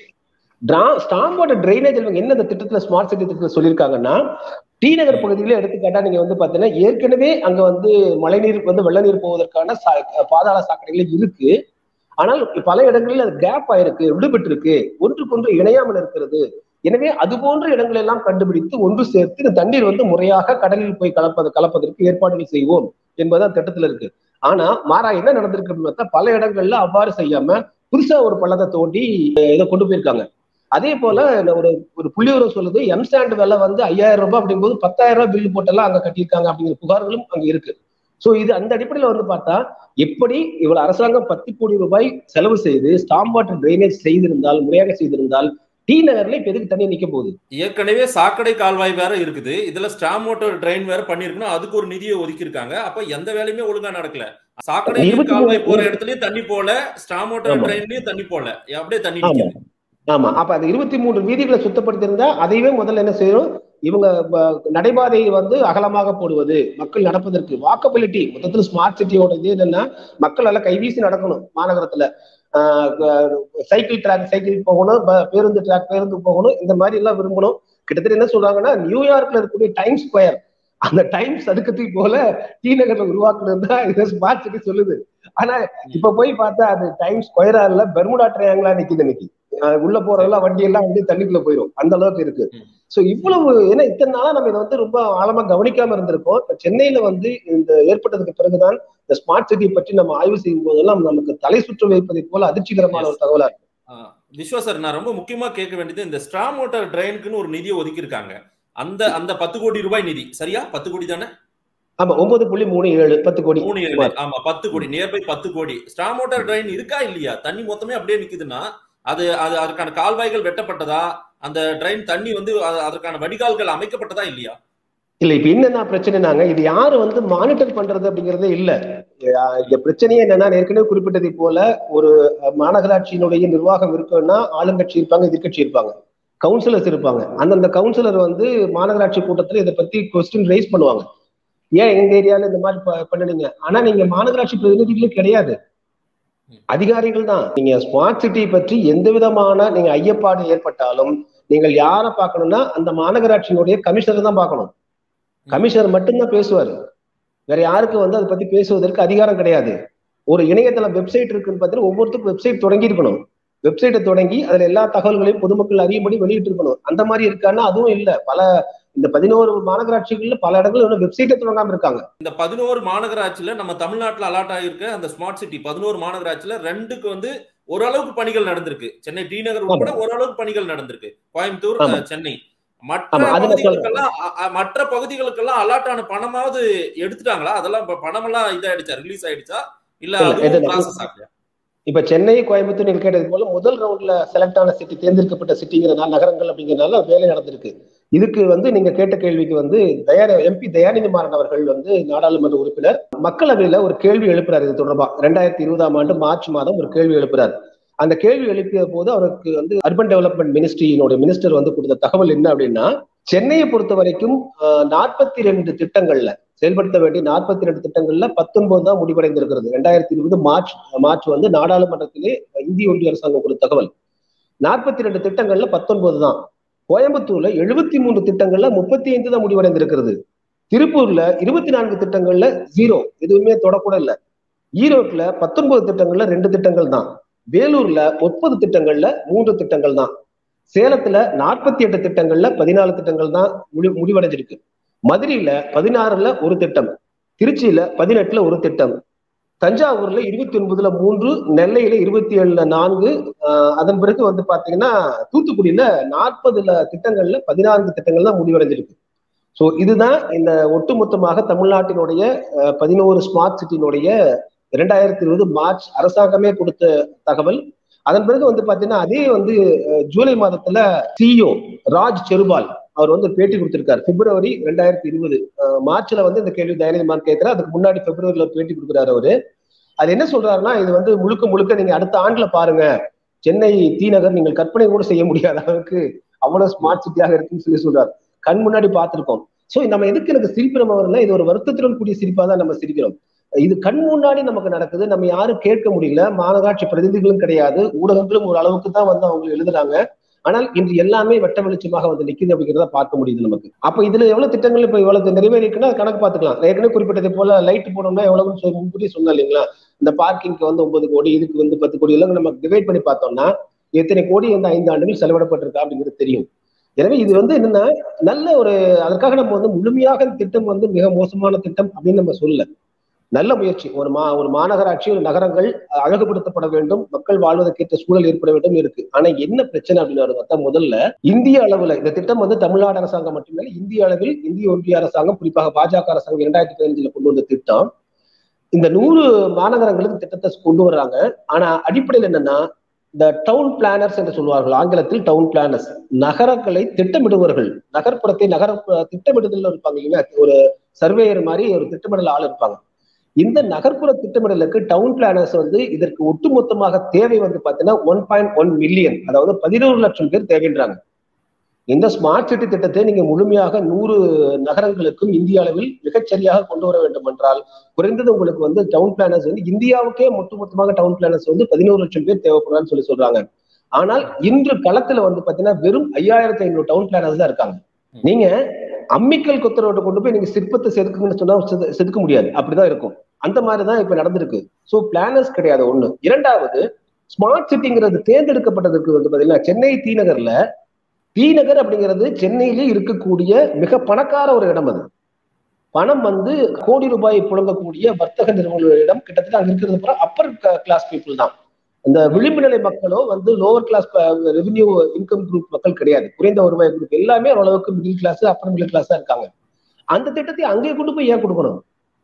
storm water drainage என்ன இந்த திட்டத்துல ஸ்மார்ட் சிட்டி திட்டத்தில் சொல்லியிருக்காங்கன்னா டி நகர் பகுதியில எடுத்துக்காட்டா நீங்க வந்து பாத்தீங்கன்னா ஏற்கனவே அங்க வந்து மழைநீர் வந்து வெள்ள நீர் போவதற்கான பாதாள சாக்கடைகள் இருக்கு ஆனால் பல இடங்களில் அது கேப் ஆயிருக்கு விடுபட்டு இருக்கு ஒன்றுக்கொன்று இணையாமல் இருக்கிறது எனவே அது போன்ற இடங்கள் எல்லாம் கண்டுபிடித்து ஒன்று சேர்த்து இந்த தண்ணீர் வந்து முறையாக கடலில் போய் கலப்பது கலப்பதற்கு ஏற்பாடுகள் செய்வோம் என்பதுதான் திட்டத்துல இருக்கு ஆனா மாறா என்ன நடந்திருக்கு பல இடங்கள்ல அவ்வாறு செய்யாம புதுசா ஒரு பள்ளத்தை தோண்டி இதை கொண்டு போயிருக்காங்க அதே போல ஒரு ஒரு புள்ளியுறவு சொல்லுது எம்சாண்ட் விலை வந்து ஐயாயிரம் ரூபாய் அப்படிங்கும்போது பத்தாயிரம் ரூபாய் பில்லு போட்டெல்லாம் அங்க கட்டியிருக்காங்க அப்படிங்கிற புகார்களும் அங்க இருக்கு சோ இது அந்த அடிப்படையில வந்து பார்த்தா எப்படி இவ்வளவு அரசாங்கம் பத்து கோடி ரூபாய் செலவு செய்து ஸ்டாம் வாட்டர் ட்ரைனேஜ் செய்திருந்தால் முறையாக செய்திருந்தால் டி நகர்ல இப்ப எதுக்கு தண்ணி நிக்க போகுது ஏற்கனவே சாக்கடை கால்வாய் வேற இருக்குது இதுல ஸ்டாம் வாட்டர் ட்ரெயின் வேற பண்ணிருக்கணும் அதுக்கு ஒரு நிதியை ஒதுக்கி இருக்காங்க அப்ப எந்த வேலையுமே ஒழுங்கா நடக்கல சாக்கடை கால்வாய் போற இடத்துலயும் தண்ணி போல ஸ்டாம் வாட்டர் ட்ரெயின்லயும் தண்ணி போல அப்படியே தண்ணி நிக்குது ஆமா அப்ப அந்த இருபத்தி மூன்று வீதிகளை சுத்தப்படுத்தியிருந்தா அதையவே முதல்ல என்ன செய்யணும் இவங்க நடைபாதையை வந்து அகலமாக போடுவது மக்கள் நடப்பதற்கு வாக்கபிலிட்டி மொத்தத்தில் ஸ்மார்ட் சிட்டியோட இது என்னன்னா மக்கள் எல்லாம் கைவீசி நடக்கணும் மாநகரத்துல சைக்கிள் ட்ராக் சைக்கிள் போகணும் பேருந்து ட்ராக் பேருந்து போகணும் இந்த மாதிரி எல்லாம் விரும்பணும் கிட்டத்தட்ட என்ன சொல்றாங்கன்னா நியூயார்க்ல இருக்கக்கூடிய டைம் ஸ்கொயர் அந்த டைம் சதுக்கத்தை போல டி நகர்ல உருவாக்குனது தான் இதை ஸ்மார்ட் சிட்டி சொல்லுது ஆனா இப்ப போய் பார்த்தா அது டைம் ஸ்கொயரா இல்ல பெர்முடா ட்ரையாங்களா நிக்குது இன்னைக்கு உள்ள போறதெல்லாம் வண்டி எல்லாம் வந்து தண்ணிக்குள்ள போயிடும் அந்த அளவுக்கு இருக்கு சோ இவ்வளவு ஏன்னா இத்தனை நாளா நம்ம இதை வந்து ரொம்ப ஆழமா கவனிக்காம இருந்திருக்கோம் இப்ப சென்னையில வந்து இந்த ஏற்பட்டதுக்கு பிறகுதான் இந்த ஸ்மார்ட் சிட்டி பற்றி நம்ம ஆய்வு செய்யும் போதெல்லாம் நமக்கு தலை சுற்று வைப்பதை போல அதிர்ச்சிகரமான ஒரு தகவலா இருக்கு விஸ்வா சார் நான் ரொம்ப முக்கியமா கேட்க வேண்டியது இந்த ஸ்ட்ராம் வாட்டர் ட்ரெயினுக்குன்னு ஒரு நிதியை ஒதுக்கி இருக்காங்க அந்த அந்த பத்து கோடி ரூபாய் நிதி சரியா பத்து கோடி தானே ஆமா ஒன்பது புள்ளி மூணு ஏழு பத்து கோடி மூணு ஏழு ஆமா பத்து கோடி நியர்பை பத்து கோடி ஸ்ட்ராம் வாட்டர் ட்ரெயின் இருக்கா இல்லையா தண்ணி மொத்தமே அப்படியே நிக்குதுன்னா அது அது அதற்கான கால்வாய்கள் வெட்டப்பட்டதா அந்த ட்ரெயின் தண்ணி வந்து அதற்கான வடிகால்கள் அமைக்கப்பட்டதா இல்லையா இல்ல இப்ப என்னன்னா பிரச்சனைனாங்க இது யாரு வந்து மானிட்டர் பண்றது அப்படிங்கறதே இல்ல இந்த பிரச்சனையே என்னன்னா ஏற்கனவே குறிப்பிட்டதை போல ஒரு மாநகராட்சியினுடைய நிர்வாகம் இருக்குன்னா ஆளுங்கட்சி இருப்பாங்க எதிர்கட்சி இருப்பாங்க கவுன்சிலர்ஸ் இருப்பாங்க அந்தந்த கவுன்சிலர் வந்து மாநகராட்சி கூட்டத்துல இதை பத்தி கொஸ்டின் ரைஸ் பண்ணுவாங்க ஏன் எங்க ஏரியால இந்த மாதிரி பண்ணுனீங்க ஆனா நீங்க மாநகராட்சி பிரதிநிதிகளே கிடையாது அதிகாரிகள் தான் நீங்க ஸ்மார்ட் சிட்டி பற்றி எந்த விதமான நீங்க ஐயப்பாடு ஏற்பட்டாலும் நீங்கள் யாரை பார்க்கணும்னா அந்த மாநகராட்சியினுடைய கமிஷனர் தான் பார்க்கணும் கமிஷனர் மட்டும்தான் பேசுவாரு வேற யாருக்கு வந்து அதை பத்தி பேசுவதற்கு அதிகாரம் கிடையாது ஒரு இணையதளம் வெப்சைட் இருக்குன்னு பார்த்தீங்கன்னா ஒவ்வொருத்தருக்கும் வெப்சைட் தொடங்கி இருக்கணும் வெப்சைட்டை தொடங்கி அதுல எல்லா தகவல்களையும் பொதுமக்கள் அறியும்படி வெளியிட்டு இருக்கணும் அந்த மாதிரி இருக்கான்னா அதுவும் இல்ல பல இந்த பதினோரு மாநகராட்சிகள்ல பல இடங்கள்ல இன்னும் வெப்சைட்டே தொடங்காம இருக்காங்க இந்த பதினோரு மாநகராட்சியில நம்ம தமிழ்நாட்டுல அலாட் ஆகியிருக்க அந்த ஸ்மார்ட் சிட்டி பதினோரு மாநகராட்சியில ரெண்டுக்கு வந்து ஓரளவுக்கு பணிகள் நடந்திருக்கு சென்னை டி நகர் உட்பட ஓரளவுக்கு பணிகள் நடந்திருக்கு கோயம்புத்தூர் ஆமா. அஹ், சென்னை மற்ற ஆமா, அதுல பகுதிகளுக்கெல்லாம் அ- அ- மற்ற பகுதிகளுக்கெல்லாம் அலாட் ஆன பணமாவது எடுத்துட்டாங்களா அதெல்லாம் இப்ப பணமெல்லாம் இதாயிடுச்சா ரிலீஸ் ஆயிடுச்சா இல்ல இல்ல, அதுவும் எதுல? ப்ராசஸ் ஆகலையா இப்ப சென்னை கோயம்புத்தூர் நீங்க கேட்டது போல முதல் ரவுண்ட்ல செலக்ட் ஆன சிட்டி தேர்ந்தெடுக்கப்பட்ட சிட்டிங்கிறனால நகரங்கள் அப்படிங்கிறனால வேலை நடந்திருக்கு இதுக்கு வந்து நீங்க கேட்ட கேள்விக்கு வந்து தயா எம்பி தயாநிதி மாறன் அவர்கள் வந்து நாடாளுமன்ற உறுப்பினர் மக்களவையில ஒரு கேள்வி எழுப்புறாரு இது தொடர்பா ரெண்டாயிரத்தி இருபதாம் ஆண்டு மார்ச் மாதம் ஒரு கேள்வி எழுப்புறாரு அந்த கேள்வி எழுப்பிய போது அவருக்கு வந்து அர்பன் டெவலப்மெண்ட் மினிஸ்ட்ரியினுடைய மினிஸ்டர் வந்து கொடுத்த தகவல் என்ன அப்படின்னா சென்னையை பொறுத்த வரைக்கும் நாற்பத்தி ரெண்டு திட்டங்கள்ல செயல்படுத்த வேண்டிய நாற்பத்தி ரெண்டு திட்டங்கள்ல பத்தொன்பது தான் முடிவடைந்திருக்கிறது ரெண்டாயிரத்தி இருபது மார்ச் மார்ச் வந்து நாடாளுமன்றத்திலே இந்திய ஒன்றிய அரசாங்கம் கொடுத்த தகவல் நாற்பத்தி ரெண்டு திட்டங்கள்ல பத்தொன்பது தான் கோயம்புத்தூர்ல எழுபத்தி மூணு திட்டங்கள்ல முப்பத்தி ஐந்து தான் முடிவடைந்திருக்கிறது திருப்பூர்ல இருபத்தி நான்கு திட்டங்கள்ல ஜீரோ எதுவுமே தொடக்கூட இல்ல ஈரோட்ல பத்தொன்பது திட்டங்கள்ல ரெண்டு திட்டங்கள் தான் வேலூர்ல முப்பது திட்டங்கள்ல மூன்று திட்டங்கள் தான் சேலத்துல நாற்பத்தி எட்டு திட்டங்கள்ல பதினாலு திட்டங்கள் தான் முடி முடிவடைஞ்சிருக்கு மதுரையில பதினாறுல ஒரு திட்டம் திருச்சியில பதினெட்டுல ஒரு திட்டம் தஞ்சாவூர்ல இருபத்தி ஒன்பதுல மூன்று நெல்லையில இருபத்தி ஏழுல நான்கு ஆஹ் அதன் பிறகு வந்து பாத்தீங்கன்னா தூத்துக்குடியில நாற்பதுல திட்டங்கள்ல பதினான்கு திட்டங்கள் தான் முடிவடைஞ்சிருக்கு ஸோ இதுதான் இந்த ஒட்டுமொத்தமாக தமிழ்நாட்டினுடைய அஹ், பதினோரு ஸ்மார்ட் சிட்டியினுடைய இரண்டாயிரத்தி இருபது மார்ச் அரசாங்கமே கொடுத்த தகவல் அதன் பிறகு வந்து பாத்தீங்கன்னா அதே வந்து அஹ், ஜூலை மாதத்துல சிஇஓ ராஜ் செருபால் அவர் வந்து பேட்டி கொடுத்திருக்காரு பிப்ரவரி ரெண்டாயிரத்தி இருபது மார்ச்ல வந்து இந்த கேள்வி தயாநிதி மாறன் கேட்கிறார் அதுக்கு முன்னாடி பிப்ரவரியில பேட்டி கொடுக்குறாரு அவரு அது என்ன சொல்றாருன்னா இது வந்து முழுக்க முழுக்க நீங்க அடுத்த ஆண்டுல பாருங்க சென்னை தி நகர் நீங்கள் கற்பனை கூட செய்ய முடியாத அளவுக்கு அவ்வளவு ஸ்மார்ட் சிட்டியாக இருக்குன்னு சொல்லி சொல்றாரு கண் முன்னாடி பார்த்திருக்கோம் சோ நம்ம எதுக்கு எனக்கு சிரிப்பு நம்ம வரல இது ஒரு வருத்தத்துடன் கூடிய சிரிப்பா தான் நம்ம சிரிக்கிறோம் இது கண் முன்னாடி நமக்கு நடக்குது நம்ம யாரும் கேட்க முடியல மாநகராட்சி பிரதிநிதிகளும் கிடையாது ஊடகங்களும் ஒரு அளவுக்கு தான் வந்து அவங்க எழுதுறாங்க ஆனால் இன்று எல்லாமே வெட்ட வெளிச்சமாக வந்து நிக்குது அப்படிங்கிறத பார்க்க முடியுது நமக்கு அப்ப இதுல எவ்வளவு திட்டங்கள் இப்ப எவ்வளவு நிறைவேறிக்குன்னா அது கணக்கு பார்த்துக்கலாம் ஏற்கனவே குறிப்பிட்டதை போல லைட் போனோம்னா எவ்வளவுன்னு சொல்லி முன்கூட்டியே சொன்னா இல்லைங்களா இந்த பார்க்கிங்க்கு வந்து ஒன்பது கோடி இதுக்கு வந்து பத்து கோடி எல்லாம் நம்ம டிவைட் பண்ணி பார்த்தோம்னா எத்தனை கோடி வந்து ஐந்து ஆண்டுகள் செலவிடப்பட்டிருக்கா அப்படிங்கிறது தெரியும் எனவே இது வந்து என்னன்னா நல்ல ஒரு அதற்காக நம்ம வந்து முழுமையாக இந்த திட்டம் வந்து மிக மோசமான திட்டம் அப்படின்னு நம்ம சொல்லல நல்ல முயற்சி ஒரு மா ஒரு மாநகராட்சி ஒரு நகரங்கள் அழகுபடுத்தப்பட வேண்டும் மக்கள் வாழ்வதற்கேற்ற சூழல் ஏற்பட வேண்டும் இருக்கு ஆனா என்ன பிரச்சனை அப்படின்னு பார்த்தா முதல்ல இந்திய அளவுல இந்த திட்டம் வந்து தமிழ்நாடு அரசாங்கம் மட்டுமே இந்திய அளவில் இந்திய ஒன்றிய அரசாங்கம் குறிப்பாக பாஜக அரசாங்கம் இரண்டாயிரத்தி பதினஞ்சுல கொண்டு வந்த திட்டம் இந்த நூறு மாநகரங்களுக்கு திட்டத்தை கொண்டு வர்றாங்க ஆனா அடிப்படையில் என்னன்னா இந்த டவுன் பிளானர்ஸ் என்று சொல்வார்கள் ஆங்கிலத்தில் டவுன் பிளானர்ஸ் நகரங்களை திட்டமிடுவர்கள் நகர்ப்புறத்தை நகர திட்டமிடுதல் இருப்பாங்க இல்லையா ஒரு சர்வேயர் மாதிரி ஒரு திட்டமிடல் ஆள் இருப்பாங்க இந்த நகர்ப்புற திட்டமிடலுக்கு டவுன் பிளானர்ஸ் வந்து இதற்கு ஒட்டுமொத்தமாக தேவை வந்து பாத்தீங்கன்னா ஒன் பாயிண்ட் ஒன் மில்லியன் அதாவது பதினோரு லட்சம் பேர் தேவைன்றாங்க இந்த ஸ்மார்ட் சிட்டி திட்டத்தை நீங்க முழுமையாக நூறு நகரங்களுக்கும் இந்திய அளவில் மிகச்சரியாக கொண்டு வர வேண்டும் என்றால் குறைந்தது உங்களுக்கு வந்து டவுன் பிளானர்ஸ் வந்து இந்தியாவுக்கே ஒட்டுமொத்தமாக டவுன் பிளானர்ஸ் வந்து பதினோரு லட்சம் பேர் தேவைப்படுறான்னு சொல்லி சொல்றாங்க ஆனால் இன்று களத்துல வந்து பாத்தீங்கன்னா வெறும் ஐயாயிரத்தி ஐநூறு டவுன் பிளானர்ஸ் தான் இருக்காங்க நீங்க அம்மிக்கல் கொத்தரோட கொண்டு போய் நீங்க சிற்பத்தை செதுக்குங்கன்னு சொன்னா செது- செதுக்க முடியாது அப்படிதான் இருக்கும் அந்த மாதிரிதான் இப்ப நடந்திருக்கு சோ பிளானர்ஸ் கிடையாது ஒண்ணு இரண்டாவது ஸ்மார்ட் சிட்டிங்கிறது தேர்ந்தெடுக்கப்பட்டதற்கு வந்து பாத்தீங்கன்னா சென்னை தி நகர்ல தி நகர் அப்படிங்கிறது சென்னையிலே இருக்கக்கூடிய மிக பணக்கார ஒரு இடம் அது பணம் வந்து கோடி ரூபாய் புழங்கக்கூடிய வர்த்தக நிறுவனங்களிடம் கிட்டத்தட்ட அங்க இருக்கிறது பூரா அப்பர் கிளாஸ் பீப்புள் தான் இந்த விளிம்பு நிலை மக்களோ வந்து lower class revenue income group மக்கள் கிடையாது குறைந்த வருவாய் குரூப் எல்லாமே ஓரளவுக்கு மிடில் கிளாஸ் அப்பர் மிடில் கிளாஸா இருக்காங்க அந்த திட்டத்தை அங்கேயே கொண்டு போய் ஏன் கொடுக்கணும்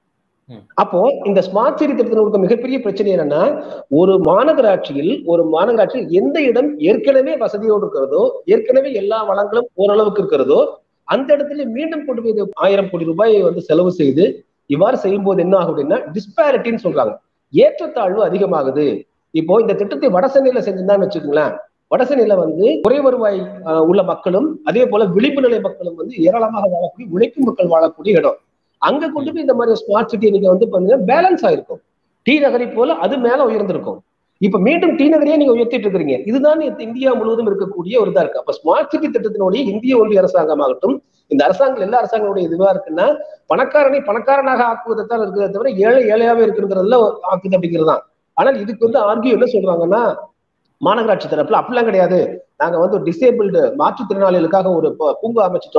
ம். அப்போ இந்த ஸ்மார்ட் சிட்டி திட்டத்தினுடைய மிகப்பெரிய பிரச்சனை என்னன்னா ஒரு மாநகராட்சியில் ஒரு மாநகராட்சியில் எந்த இடம் ஏற்கனவே வசதியோடு இருக்கிறதோ ஏற்கனவே எல்லா வளங்களும் ஓரளவுக்கு இருக்கிறதோ அந்த இடத்துல மீண்டும் கொண்டு போய் இது ஆயிரம் கோடி ரூபாயை வந்து செலவு செய்து இவ்வாறு செய்யும் போது என்ன ஆகும் அப்படின்னா டிஸ்பாரிட்டின்னு சொல்றாங்க ஏற்றத்தாழ்வு அதிகமாகுது இப்போ இந்த திட்டத்தை வடசென்னையில செஞ்சிருந்தான்னு வச்சுக்கோங்களேன் வடசென்னையில வந்து குறை வருவாய் ஆஹ், உள்ள மக்களும் அதே போல விளிம்பு நிலை மக்களும் வந்து ஏராளமாக வாழக்கூடிய உழைக்கும் மக்கள் வாழக்கூடிய இடம் அங்க கொண்டு போய் இந்த மாதிரி ஸ்மார்ட் சிட்டி நீங்க வந்து பாத்தீங்கன்னா பேலன்ஸ் ஆயிருக்கும் டி நகரை போல அது மேல உயர்ந்திருக்கும் இப்ப மீண்டும் டி நகரையே நீங்க உயர்த்திட்டு இருக்கிறீங்க இதுதான் இந்த இந்தியா முழுவதும் இருக்கக்கூடிய ஒரு இதா இருக்கு அப்ப ஸ்மார்ட் சிட்டி திட்டத்தினுடைய இந்திய ஒன்றிய அரசாங்கமாகட்டும் இந்த அரசாங்கம் எல்லா அரசாங்களுடைய இதுவா இருக்குன்னா பணக்காரனை பணக்காரனாக ஆக்குவதைத்தான் இருக்கிறத தவிர ஏழை ஏழையாவே இருக்குங்கிறதுல ஆக்குது அப்படிங்கிறது தான் ஆனால் இதுக்கு வந்து ஆர்கியூ என்ன சொல்றாங்கன்னா மாநகராட்சி தரப்புல அப்படிலாம் கிடையாது நாங்க வந்து டிசேபிள்டு மாற்றுத்திறனாளிகளுக்காக ஒரு பூ- பூங்கா அமைச்சிட்டோம்